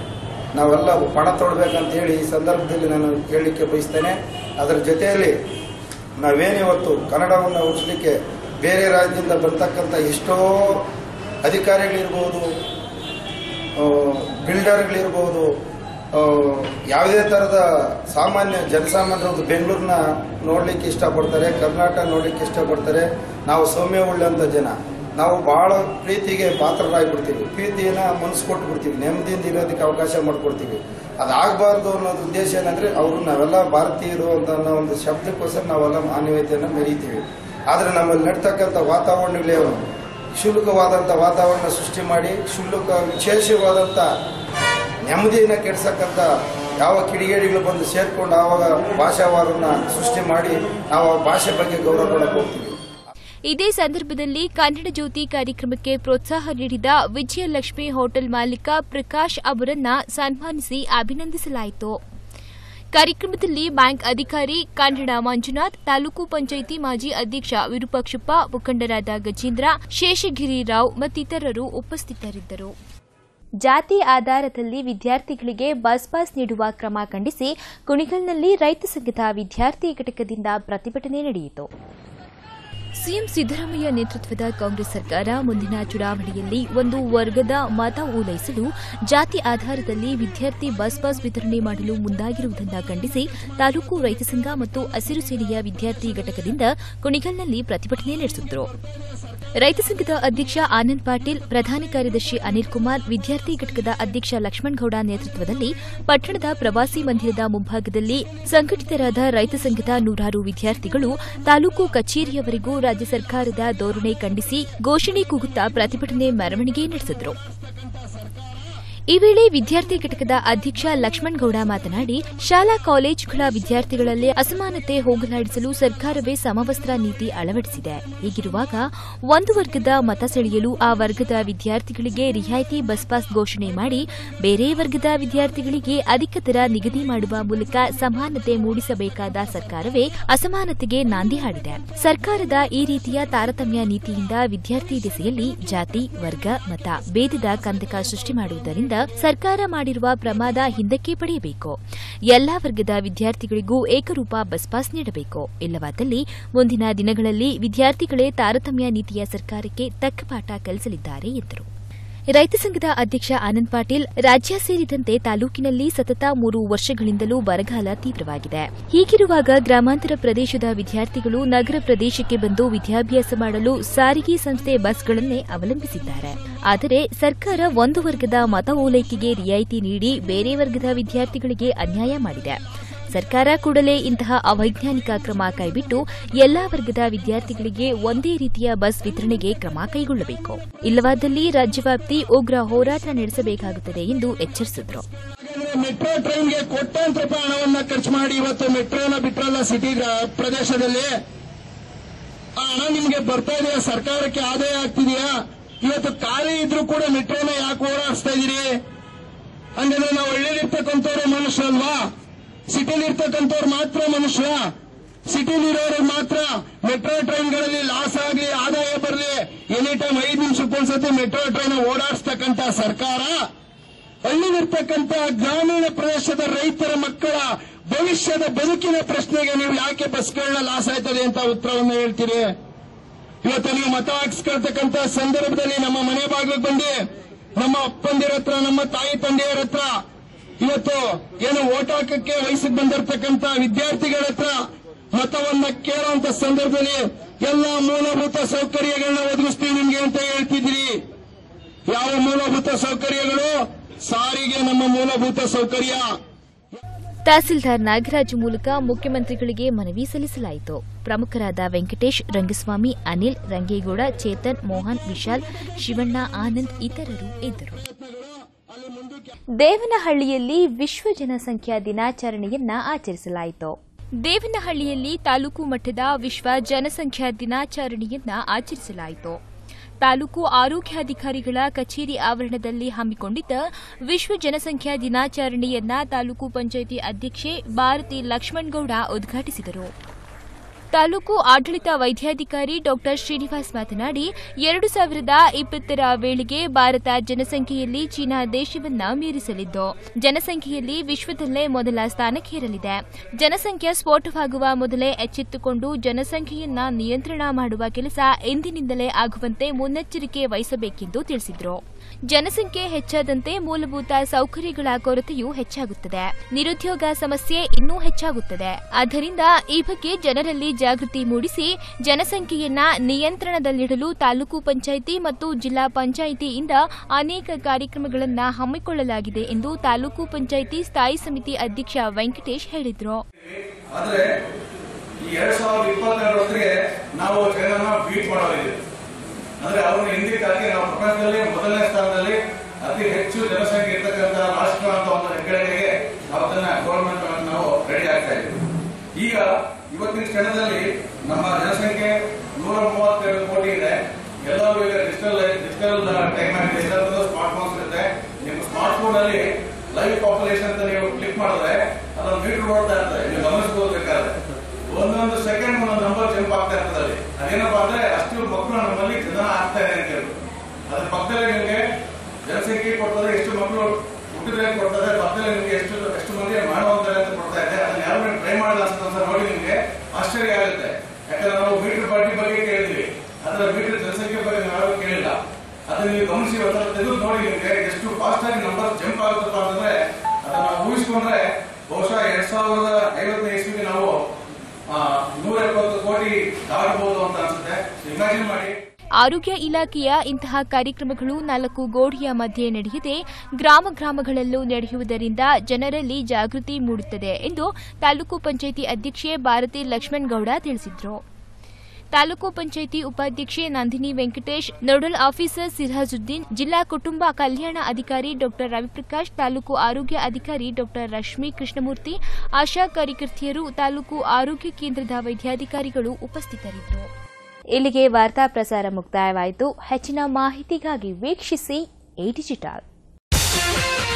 ನಾವೆಲ್ಲ ಪಣ ತೊಡಬೇಕಂತ ಹೇಳಿ ಈ ಸಂದರ್ಭದಲ್ಲಿ ನಾನು ಹೇಳಲಿಕ್ಕೆ ಬಯಸ್ತೇನೆ ಅದರ ಜೊತೆಯಲ್ಲಿ ನಾವೇನಿವತ್ತು ಕನ್ನಡವನ್ನು ಉಳಿಸ್ಲಿಕ್ಕೆ ಬೇರೆ ರಾಜ್ಯದಿಂದ ಬರ್ತಕ್ಕಂಥ ಎಷ್ಟೋ ಅಧಿಕಾರಿಗಳಿರ್ಬೋದು ಆ, ಬಿಲ್ಡರ್ಗಳಿರ್ಬೋದು ಆ, ಯಾವುದೇ ಥರದ ಸಾಮಾನ್ಯ ಜನಸಾಮಾನ್ಯರು ಬೆಂಗಳೂರನ್ನ ನೋಡ್ಲಿಕ್ಕೆ ಇಷ್ಟಪಡ್ತಾರೆ ಕರ್ನಾಟಕ ನೋಡ್ಲಿಕ್ಕೆ ಇಷ್ಟಪಡ್ತಾರೆ ನಾವು ಸೌಮ್ಯ ಉಳ್ಳಂಥ ಜನ ನಾವು ಬಹಳ ಪ್ರೀತಿಗೆ ಪಾತ್ರರಾಗ್ಬಿಡ್ತೀವಿ ಪ್ರೀತಿಯನ್ನ ಮನಸ್ಸು ಕೊಟ್ಟು ಬಿಡ್ತೀವಿ ನೆಮ್ಮದಿಯಿಂದ ಇರೋದಕ್ಕೆ ಅವಕಾಶ ಮಾಡಿಕೊಡ್ತೀವಿ ಅದಾಗಬಾರ್ದು ಅನ್ನೋದು ಉದ್ದೇಶ ಏನಂದ್ರೆ ಅವರು ನಾವೆಲ್ಲ ಭಾರತೀಯರು ಅಂತ ಅನ್ನೋ ಒಂದು ಶಬ್ದಕ್ಕೋಸ್ಕರ ನಾವೆಲ್ಲ ಮಾನವೀಯತೆಯನ್ನು ಮೆರೀತೀವಿ ಆದರೆ ನಮ್ಮಲ್ಲಿ ನಡ್ತಕ್ಕಂಥ ವಾತಾವರಣಗಳೇ ಕ್ಷುಲ್ಲಕವಾದಂಥ ವಾತಾವರಣ ಸೃಷ್ಟಿ ಮಾಡಿ ಕ್ಷುಲ್ಲಕ ವಿಶೇಷವಾದಂಥ ನೆಮ್ಮದಿಯನ್ನು ಕೆಡಿಸಕ್ಕಂಥ ಯಾವ ಕಿಡಿಗೇಡಿಗಳು ಬಂದು ಸೇರ್ಕೊಂಡು ಆವಾಗ ಭಾಷಾವಾರನ್ನ ಸೃಷ್ಟಿ ಮಾಡಿ ನಾವು ಆ ಭಾಷೆ ಬಗ್ಗೆ ಗೌರವ ಕೊಡಕ್ಕೆ ಹೋಗ್ತೀವಿ ಇದೇ ಸಂದರ್ಭದಲ್ಲಿ ಕನ್ನಡ ಜ್ಯೋತಿ ಕಾರ್ಯಕ್ರಮಕ್ಕೆ ಪ್ರೋತ್ಸಾಹ ನೀಡಿದ ವಿಜಯಲಕ್ಷ್ಮಿ ಹೋಟೆಲ್ ಮಾಲೀಕ ಪ್ರಕಾಶ್ ಅವರನ್ನ ಸನ್ಮಾನಿಸಿ ಅಭಿನಂದಿಸಲಾಯಿತು ಕಾರ್ಯಕ್ರಮದಲ್ಲಿ ಬ್ಯಾಂಕ್ ಅಧಿಕಾರಿ ಕನ್ನಡ ಮಂಜುನಾಥ್ ತಾಲೂಕು ಪಂಚಾಯಿತಿ ಮಾಜಿ ಅಧ್ಯಕ್ಷ ವಿರೂಪಾಕ್ಷಪ್ಪ ಮುಖಂಡರಾದ ಗಜೇಂದ್ರ ಶೇಷಗಿರಿ ರಾವ್ ಮತ್ತಿತರರು ಉಪಸ್ಥಿತರಿದ್ದರು ಜಾತಿ ಆಧಾರದಲ್ಲಿ ವಿದ್ಯಾರ್ಥಿಗಳಿಗೆ ಬಸ್ ಪಾಸ್ ನೀಡುವ ಕ್ರಮ ಖಂಡಿಸಿ ಕುಣಿಗಲ್ನಲ್ಲಿ ರೈತ ಸಂಘದ ವಿದ್ಯಾರ್ಥಿ ಘಟಕದಿಂದ ಪ್ರತಿಭಟನೆ ನಡೆಯಿತು ಸಿಎಂ ಸಿದ್ದರಾಮಯ್ಯ ನೇತೃತ್ವದ ಕಾಂಗ್ರೆಸ್ ಸರ್ಕಾರ ಮುಂದಿನ ಚುನಾವಣೆಯಲ್ಲಿ ಒಂದು ವರ್ಗದ ಮತ ಓಲೈಸಲು ಜಾತಿ ಆಧಾರದಲ್ಲಿ ವಿದ್ಯಾರ್ಥಿ ಬಸ್ ಪಾಸ್ ವಿತರಣೆ ಮಾಡಲು ಮುಂದಾಗಿರುವುದನ್ನು ಖಂಡಿಸಿ ತಾಲೂಕು ರೈತ ಸಂಘ ಮತ್ತು ಹಸಿರು ಸೇನೆಯ ವಿದ್ಯಾರ್ಥಿ ಘಟಕದಿಂದ ಕುಣಿಗಲ್ನಲ್ಲಿ ಪ್ರತಿಭಟನೆ ನಡೆಸಿದರು ರೈತ ಸಂಘದ ಅಧ್ಯಕ್ಷ ಆನಂದ್ ಪಾಟೀಲ್ ಪ್ರಧಾನ ಕಾರ್ಯದರ್ಶಿ ಅನಿಲ್ ಕುಮಾರ್ ವಿದ್ಯಾರ್ಥಿ ಘಟಕದ ಅಧ್ಯಕ್ಷ ಲಕ್ಷ್ಮಣಗೌಡ ನೇತೃತ್ವದಲ್ಲಿ ಪಟ್ಟಣದ ಪ್ರವಾಸಿ ಮಂದಿರದ ಮುಂಭಾಗದಲ್ಲಿ ಸಂಘಟಿತರಾದ ರೈತ ಸಂಘದ ನೂರಾರು ವಿದ್ಯಾರ್ಥಿಗಳು ತಾಲೂಕು ಕಚೇರಿಯವರೆಗೂ ರಾಜ್ಯ ಸರ್ಕಾರದ ಧೋರಣೆ ಖಂಡಿಸಿ ಘೋಷಣೆ ಕೂಗುತ್ತಾ ಪ್ರತಿಭಟನೆ ಮೆರವಣಿಗೆ ನಡೆಸಿದರು ಈ ವೇಳೆ ವಿದ್ಯಾರ್ಥಿ ಘಟಕದ ಅಧ್ಯಕ್ಷ ಲಕ್ಷ್ಮಣಗೌಡ ಮಾತನಾಡಿ ಶಾಲಾ ಕಾಲೇಜುಗಳ ವಿದ್ಯಾರ್ಥಿಗಳಲ್ಲಿ ಅಸಮಾನತೆ ಹೋಗಲಾಡಿಸಲು ಸರ್ಕಾರವೇ ಸಮವಸ್ತ್ರ ನೀತಿ ಅಳವಡಿಸಿದೆ ಹೀಗಿರುವಾಗ ಒಂದು ವರ್ಗದ ಮತ ಸೆಳೆಯಲು ಆ ವರ್ಗದ ವಿದ್ಯಾರ್ಥಿಗಳಿಗೆ ರಿಯಾಯಿತಿ ಬಸ್ ಪಾಸ್ ಘೋಷಣೆ ಮಾಡಿ ಬೇರೆ ವರ್ಗದ ವಿದ್ಯಾರ್ಥಿಗಳಿಗೆ ಅಧಿಕ ದರ ನಿಗದಿ ಮಾಡುವ ಮೂಲಕ ಸಮಾನತೆ ಮೂಡಿಸಬೇಕಾದ ಸರ್ಕಾರವೇ ಅಸಮಾನತೆಗೆ ನಾಂದಿ ಹಾಡಿದೆ ಸರ್ಕಾರದ ಈ ರೀತಿಯ ತಾರತಮ್ಯ ನೀತಿಯಿಂದ ವಿದ್ಯಾರ್ಥಿ ದಿಸೆಯಲ್ಲಿ ಜಾತಿ ವರ್ಗ ಮತ ಭೇದದ ಕಂದಕ ಸೃಷ್ಟಿ ಮಾಡುವುದರಿಂದ ಸರ್ಕಾರ ಮಾಡಿರುವ ಪ್ರಮಾದ ಹಿಂದಕ್ಕೆ ಪಡೆಯಬೇಕು ಎಲ್ಲಾ ವರ್ಗದ ವಿದ್ಯಾರ್ಥಿಗಳಿಗೂ ಏಕರೂಪ ಬಸ್ ಪಾಸ್ ನೀಡಬೇಕು ಇಲ್ಲವಾದಲ್ಲಿ ಮುಂದಿನ ದಿನಗಳಲ್ಲಿ ವಿದ್ಯಾರ್ಥಿಗಳೇ ತಾರತಮ್ಯ ನೀತಿಯ ಸರ್ಕಾರಕ್ಕೆ ತಕ್ಕ ಪಾಠ ಕಲಿಸಲಿದ್ದಾರೆ ಎಂದರು ರೈತ ಸಂಘದ ಅಧ್ಯಕ್ಷ ಆನಂದ್ ಪಾಟೀಲ್ ರಾಜ್ಯ ಸೇರಿದಂತೆ ತಾಲೂಕಿನಲ್ಲಿ ಸತತ ಮೂರು ವರ್ಷಗಳಿಂದಲೂ ಬರಗಾಲ ತೀವ್ರವಾಗಿದೆ ಹೀಗಿರುವಾಗ ಗ್ರಾಮಾಂತರ ಪ್ರದೇಶದ ವಿದ್ಯಾರ್ಥಿಗಳು ನಗರ ಪ್ರದೇಶಕ್ಕೆ ಬಂದು ವಿದ್ಯಾಭ್ಯಾಸ ಮಾಡಲು ಸಾರಿಗೆ ಸಂಸ್ಥೆ ಬಸ್ಗಳನ್ನೇ ಅವಲಂಬಿಸಿದ್ದಾರೆ ಆದರೆ ಸರ್ಕಾರ ಒಂದು ವರ್ಗದ ಮತ ಓಲೈಕೆಗೆ ರಿಯಾಯಿತಿ ನೀಡಿ ಬೇರೆ ವರ್ಗದ ವಿದ್ಯಾರ್ಥಿಗಳಿಗೆ ಅನ್ಯಾಯ ಮಾಡಿದೆ ಸರ್ಕಾರ ಕೂಡಲೇ ಇಂತಹ ಅವೈಜ್ಞಾನಿಕ ಕ್ರಮ ಕೈಬಿಟ್ಟು ಎಲ್ಲಾ ವರ್ಗದ ವಿದ್ಯಾರ್ಥಿಗಳಿಗೆ ಒಂದೇ ರೀತಿಯ ಬಸ್ ವಿತರಣೆಗೆ ಕ್ರಮ ಕೈಗೊಳ್ಳಬೇಕು ಇಲ್ಲವಾದಲ್ಲಿ ರಾಜ್ಯವ್ಯಾಪ್ತಿ ಉಗ್ರ ಹೋರಾಟ ನಡೆಸಬೇಕಾಗುತ್ತದೆ ಎಂದು ಎಚ್ಚರಿಸಿದರು ಮೆಟ್ರೋ ಟ್ರೈನ್ಗೆ ಕೋಟ್ಯಾಂತರ ರೂಪಾಯಿ ಹಣವನ್ನ ಖರ್ಚು ಮಾಡಿ ಇವತ್ತು ಮೆಟ್ರೋನ ಬಿಟ್ರಲ್ಲ ಸಿಟಿ ಗ್ರಾ- ಪ್ರದೇಶದಲ್ಲಿ ಆ ಹಣ ನಿಮ್ಗೆ ಬರ್ತಾ ಇದೆಯಾ ಸರ್ಕಾರಕ್ಕೆ ಆದಾಯ ಆಗ್ತಿದೆಯಾ ಇವತ್ತು ಖಾಲಿ ಇದ್ರೂ ಕೂಡ ಮೆಟ್ರೋನ ಯಾಕೆ ಓಡಾಡಿಸ್ತಾ ಇದೀರಿ ಹಂಗಂದ್ರೆ ನಾವು ಹಳ್ಳಿಲಿರ್ತಕ್ಕಂಥವ್ರು ಮನುಷ್ಯರಲ್ವಾ ಸಿಟಿಲಿರ್ತಕ್ಕಂಥವ್ರು ಮಾತ್ರ ಮನುಷ್ಯ ಸಿಟಿಲಿರೋರು ಮಾತ್ರ ಮೆಟ್ರೋ ಟ್ರೈನ್ಗಳಲ್ಲಿ ಲಾಸ್ ಆಗಲಿ ಆದಾಯ ಬರಲಿ ಎನಿ ಟೈಮ್ ಐದು ನಿಮಿಷಕ್ಕೊಂದ್ಸತಿ ಮೆಟ್ರೋ ಟ್ರೈನ್ ಓಡಾಡಿಸ್ತಕ್ಕಂಥ ಸರ್ಕಾರ ಹಳ್ಳಿಲಿರ್ತಕ್ಕಂಥ ಗ್ರಾಮೀಣ ಪ್ರದೇಶದ ರೈತರ ಮಕ್ಕಳ ಭವಿಷ್ಯದ ಬದುಕಿನ ಪ್ರಶ್ನೆಗೆ ನೀವು ಯಾಕೆ ಬಸ್ಗಳನ್ನ ಲಾಸ್ ಆಯ್ತದೆ ಅಂತ ಉತ್ತರವನ್ನು ಹೇಳ್ತೀರಿ ಇವತ್ತು ನೀವು ಮತ ಹಾಕ್ಸ್ಕೊಳ್ತಕ್ಕಂಥ ಸಂದರ್ಭದಲ್ಲಿ ನಮ್ಮ ಮನೆ ಬಾಗಿಲಿಗೆ ಬಂದು ನಮ್ಮ ಅಪ್ಪಂದಿರ ಹತ್ರ ನಮ್ಮ ತಾಯಿ ತಂದೆಯರ ಹತ್ರ ಇವತ್ತು ಏನು ಓಟ್ ಹಾಕಕ್ಕೆ ವಯಸ್ಸಿಗೆ ಬಂದಿರತಕ್ಕಂಥ ವಿದ್ಯಾರ್ಥಿಗಳ ಹತ್ರ ಮತವನ್ನ ಕೇಳುವಂತ ಸಂದರ್ಭದಲ್ಲಿ ಎಲ್ಲಾ ಮೂಲಭೂತ ಸೌಕರ್ಯಗಳನ್ನ ಒದಗಿಸ್ತೀವಿ ನಿಮ್ಗೆ ಅಂತ ಹೇಳ್ತಿದ್ರಿ ಯಾವ ಮೂಲಭೂತ ಸೌಕರ್ಯಗಳು ಸಾರಿಗೆ ನಮ್ಮ ಮೂಲಭೂತ ಸೌಕರ್ಯ ತಹಸೀಲ್ದಾರ್ ನಾಗರಾಜು ಮೂಲಕ ಮುಖ್ಯಮಂತ್ರಿಗಳಿಗೆ ಮನವಿ ಸಲ್ಲಿಸಲಾಯಿತು ಪ್ರಮುಖರಾದ ವೆಂಕಟೇಶ್ ರಂಗಸ್ವಾಮಿ ಅನಿಲ್ ರಂಗೇಗೌಡ ಚೇತನ್ ಮೋಹನ್ ವಿಶಾಲ್ ಶಿವಣ್ಣ ಆನಂದ್ ಇತರರು ಇದ್ದರು ದೇವನಹಳ್ಳಿಯಲ್ಲಿ ವಿಶ್ವ ಜನಸಂಖ್ಯಾ ದಿನಾಚರಣೆಯನ್ನ ಆಚರಿಸಲಾಯಿತು ದೇವನಹಳ್ಳಿಯಲ್ಲಿ ತಾಲೂಕು ಮಟ್ಟದ ವಿಶ್ವ ಜನಸಂಖ್ಯಾ ದಿನಾಚರಣೆಯನ್ನ ಆಚರಿಸಲಾಯಿತು ತಾಲೂಕು ಆರೋಗ್ಯಾಧಿಕಾರಿಗಳ ಕಚೇರಿ ಆವರಣದಲ್ಲಿ ಹಮ್ಮಿಕೊಂಡಿದ್ದ ವಿಶ್ವ ಜನಸಂಖ್ಯಾ ದಿನಾಚರಣೆಯನ್ನ ತಾಲೂಕು ಪಂಚಾಯಿತಿ ಅಧ್ಯಕ್ಷೆ ಭಾರತಿ ಲಕ್ಷ್ಮಣಗೌಡ ಉದ್ಘಾಟಿಸಿದರು ತಾಲೂಕು ಆಡಳಿತ ವೈದ್ಯಾಧಿಕಾರಿ ಡಾಕ್ಟರ್ ಶ್ರೀನಿವಾಸ್ ಮಾತನಾಡಿ ಎರಡು ಸಾವಿರದ ಇಪ್ಪತ್ತರ ವೇಳೆಗೆ ಭಾರತ ಜನಸಂಖ್ಯೆಯಲ್ಲಿ ಚೀನಾ ದೇಶವನ್ನ ಮೀರಿಸಲಿದ್ದು ಜನಸಂಖ್ಯೆಯಲ್ಲಿ ವಿಶ್ವದಲ್ಲೇ ಮೊದಲ ಸ್ಥಾನಕ್ಕೇರಲಿದೆ ಜನಸಂಖ್ಯೆ ಸ್ಫೋಟವಾಗುವ ಮೊದಲೇ ಎಚ್ಚೆತ್ತುಕೊಂಡು ಜನಸಂಖ್ಯೆಯನ್ನ ನಿಯಂತ್ರಣ ಮಾಡುವ ಕೆಲಸ ಎಂದಿನಿಂದಲೇ ಆಗುವಂತೆ ಮುನ್ನೆಚ್ಚರಿಕೆ ವಹಿಸಬೇಕೆಂದು ತಿಳಿಸಿದರು ಜನಸಂಖ್ಯೆ ಹೆಚ್ಚಾದಂತೆ ಮೂಲಭೂತ ಸೌಕರ್ಯಗಳ ಕೊರತೆಯೂ ಹೆಚ್ಚಾಗುತ್ತದೆ ನಿರುದ್ಯೋಗ ಸಮಸ್ಯೆ ಇನ್ನೂ ಹೆಚ್ಚಾಗುತ್ತದೆ ಆದ್ದರಿಂದ ಈ ಬಗ್ಗೆ ಜನರಲ್ಲಿ ಜಾಗೃತಿ ಮೂಡಿಸಿ ಜನಸಂಖ್ಯೆಯನ್ನ ನಿಯಂತ್ರಣದಲ್ಲಿಡಲು ತಾಲೂಕು ಪಂಚಾಯಿತಿ ಮತ್ತು ಜಿಲ್ಲಾ ಪಂಚಾಯಿತಿಯಿಂದ ಅನೇಕ ಕಾರ್ಯಕ್ರಮಗಳನ್ನು ಹಮ್ಮಿಕೊಳ್ಳಲಾಗಿದೆ ಎಂದು ತಾಲೂಕು ಪಂಚಾಯಿತಿ ಸ್ಥಾಯಿ ಸಮಿತಿ ಅಧ್ಯಕ್ಷ ವೆಂಕಟೇಶ್ ಹೇಳಿದರು ಆದ್ರೆ ಈ ಎರಡ್ ಸಾವಿರದ ಇಪ್ಪತ್ತೆರಡು ಹೊತ್ತಿಗೆ ನಾವು ಚೈನಾನ ಬೀಟ್ ಮಾಡೋದಿದೆ ಅಂದ್ರೆ ಅವ್ರನ್ನ ಹಿಂದಿಗೆ ಹಾಕಿ ನಾವು ಪ್ರಪಂಚದಲ್ಲಿ ಮೊದಲನೇ ಸ್ಥಾನದಲ್ಲಿ ಅತಿ ಹೆಚ್ಚು ಜನಸಂಖ್ಯೆ ಇರ್ತಕ್ಕಂಥ ರಾಷ್ಟ್ರ ಅಂತ ಒಂದು ಹೆಗ್ಗಳಿಕೆಗೆ ನಾವು ಅದನ್ನ ಗೌರ್ಮೆಂಟ್ ನಾವು ರೆಡಿ ಆಗ್ತಾ ಇದ್ದೀವಿ ಈಗ ಇವತ್ತಿನ ಕ್ಷಣದಲ್ಲಿ ನಮ್ಮ ಜನಸಂಖ್ಯೆ ನೂರ ಮೂವತ್ತೆರಡು ಕೋಟಿ ಇದೆ ಎಲ್ಲರೂ ಈಗ ಡಿಜಿಟಲ್ ಡಿಜಿಟಲ್ ಟೈಮ್ ಆಗಿದೆ ಎಲ್ಲರದ್ದು ಸ್ಮಾರ್ಟ್ ಫೋನ್ಸ್ ಇರುತ್ತೆ ನಿಮ್ಮ ಸ್ಮಾರ್ಟ್ ಫೋನ್ ಅಲ್ಲಿ ಲೈವ್ ಪಾಪ್ಯುಲೇಷನ್ ಅಂತ ನೀವು ಕ್ಲಿಕ್ ಮಾಡಿದ್ರೆ ಅದೊಂದು ಮೀಟರ್ ಓಡ್ತಾ ಇರ್ತದೆ ನೀವು ಗಮನಿಸಬಹುದಾದ್ರೆ ಒಂದೊಂದು ಸೆಕೆಂಡ್ ಒಂದೊಂದು ನಂಬರ್ ಜಂಪ್ ಆಗ್ತಾ ಇರ್ತದೆ ಅಲ್ಲಿ ಅದೇನಪ್ಪಾ ಅಂದ್ರೆ ಅಷ್ಟು ಮಕ್ಕಳು ನಮ್ಮಲ್ಲಿ ಜನ ಆಗ್ತಾ ಇದೆ ಅಂತ ಹೇಳಿ ಅದ್ರ ಪಕ್ಕದಲ್ಲಿ ನಿಮಗೆ ಜನಸಂಖ್ಯೆ ಕೊಡ್ತದೆ ಎಷ್ಟು ಮಕ್ಕಳು ಹುಟ್ಟಿದ್ರೆ ಕೊಡ್ತದೆ ಪಕ್ಕದಲ್ಲಿ ನಿಮಗೆ ಎಷ್ಟು ಎಷ್ಟು ಮಂದಿ ಮಾಡುವಂತಾರೆ ಅಂತ ಕೊಡ್ತಾ ಇದೆ ಅದನ್ನ ಯಾರು ಟ್ರೈ ಮಾಡಲ್ಲ ಅಂತ ನೋಡಿ ನಿಮಗೆ ಆಶ್ಚರ್ಯ ಆಗುತ್ತೆ ಯಾಕಂದ್ರೆ ನಾವು ಮೀಟರ್ ಪಾರ್ಟಿ ಬಗ್ಗೆ ಕೇಳಿದ್ವಿ ಅದರ ಮೀಟರ್ ಜನಸಂಖ್ಯೆ ಬಗ್ಗೆ ನಾವು ಯಾರು ಕೇಳಿಲ್ಲ ಅದನ್ನ ನೀವು ಗಮನಿಸಿ ಅದನ್ನ ತೆಗೆದು ನೋಡಿ ನಿಮಗೆ ಎಷ್ಟು ಫಾಸ್ಟ್ ಆಗಿ ನಂಬರ್ ಜಂಪ್ ಆಗುತ್ತಪ್ಪ ಅಂತಂದ್ರೆ ಅದನ್ನ ಊಹಿಸ್ಕೊಂಡ್ರೆ ಬಹುಶಃ ಎರಡ್ ಸಾವಿರದ ಐವತ್ತನೇ ಇಸ್ವಿಗೆ ನಾವು ನೂರ ಎಪ್ಪತ್ತು ಕೋಟಿ ದಾಟಬಹುದು ಅಂತ ಅನ್ಸುತ್ತೆ ಇಮ್ಯಾಜಿನ್ ಮಾಡಿ ಆರೋಗ್ಯ ಇಲಾಖೆಯ ಇಂತಹ ಕಾರ್ಯಕ್ರಮಗಳು ನಾಲ್ಕು ಗೋಡೆಯ ಮಧ್ಯೆ ನಡೆಯದೆ ಗ್ರಾಮ ಗ್ರಾಮಗಳಲ್ಲೂ ನಡೆಯುವುದರಿಂದ ಜನರಲ್ಲಿ ಜಾಗೃತಿ ಮೂಡುತ್ತದೆ ಎಂದು ತಾಲೂಕು ಪಂಚಾಯಿತಿ ಅಧ್ಯಕ್ಷೆ ಭಾರತಿ ಲಕ್ಷ್ಮಣ್ ಗೌಡ ತಿಳಿಸಿದರು ತಾಲೂಕು ಪಂಚಾಯಿತಿ ಉಪಾಧ್ಯಕ್ಷೆ ನಂದಿನಿ ವೆಂಕಟೇಶ್ ನೋಡಲ್ ಆಫೀಸರ್ ಸಿರಾಜುದ್ದೀನ್ ಜಿಲ್ಲಾ ಕುಟುಂಬ ಕಲ್ಯಾಣ ಅಧಿಕಾರಿ ಡಾ ರವಿಪ್ರಕಾಶ್ ತಾಲೂಕು ಆರೋಗ್ಯ ಅಧಿಕಾರಿ ಡಾ ರಶ್ಮಿ ಕೃಷ್ಣಮೂರ್ತಿ ಆಶಾ ಕಾರ್ಯಕರ್ತೆಯರು ತಾಲೂಕು ಆರೋಗ್ಯ ಕೇಂದ್ರದ ವೈದ್ಯಾಧಿಕಾರಿಗಳು ಉಪಸ್ಥಿತರಿದ್ದರು ಇಲ್ಲಿಗೆ ವಾರ್ತಾ ಪ್ರಸಾರ ಮುಕ್ತಾಯವಾಯಿತು ಹೆಚ್ಚಿನ ಮಾಹಿತಿಗಾಗಿ ವೀಕ್ಷಿಸಿ ಎ ಡಿಜಿಟಲ್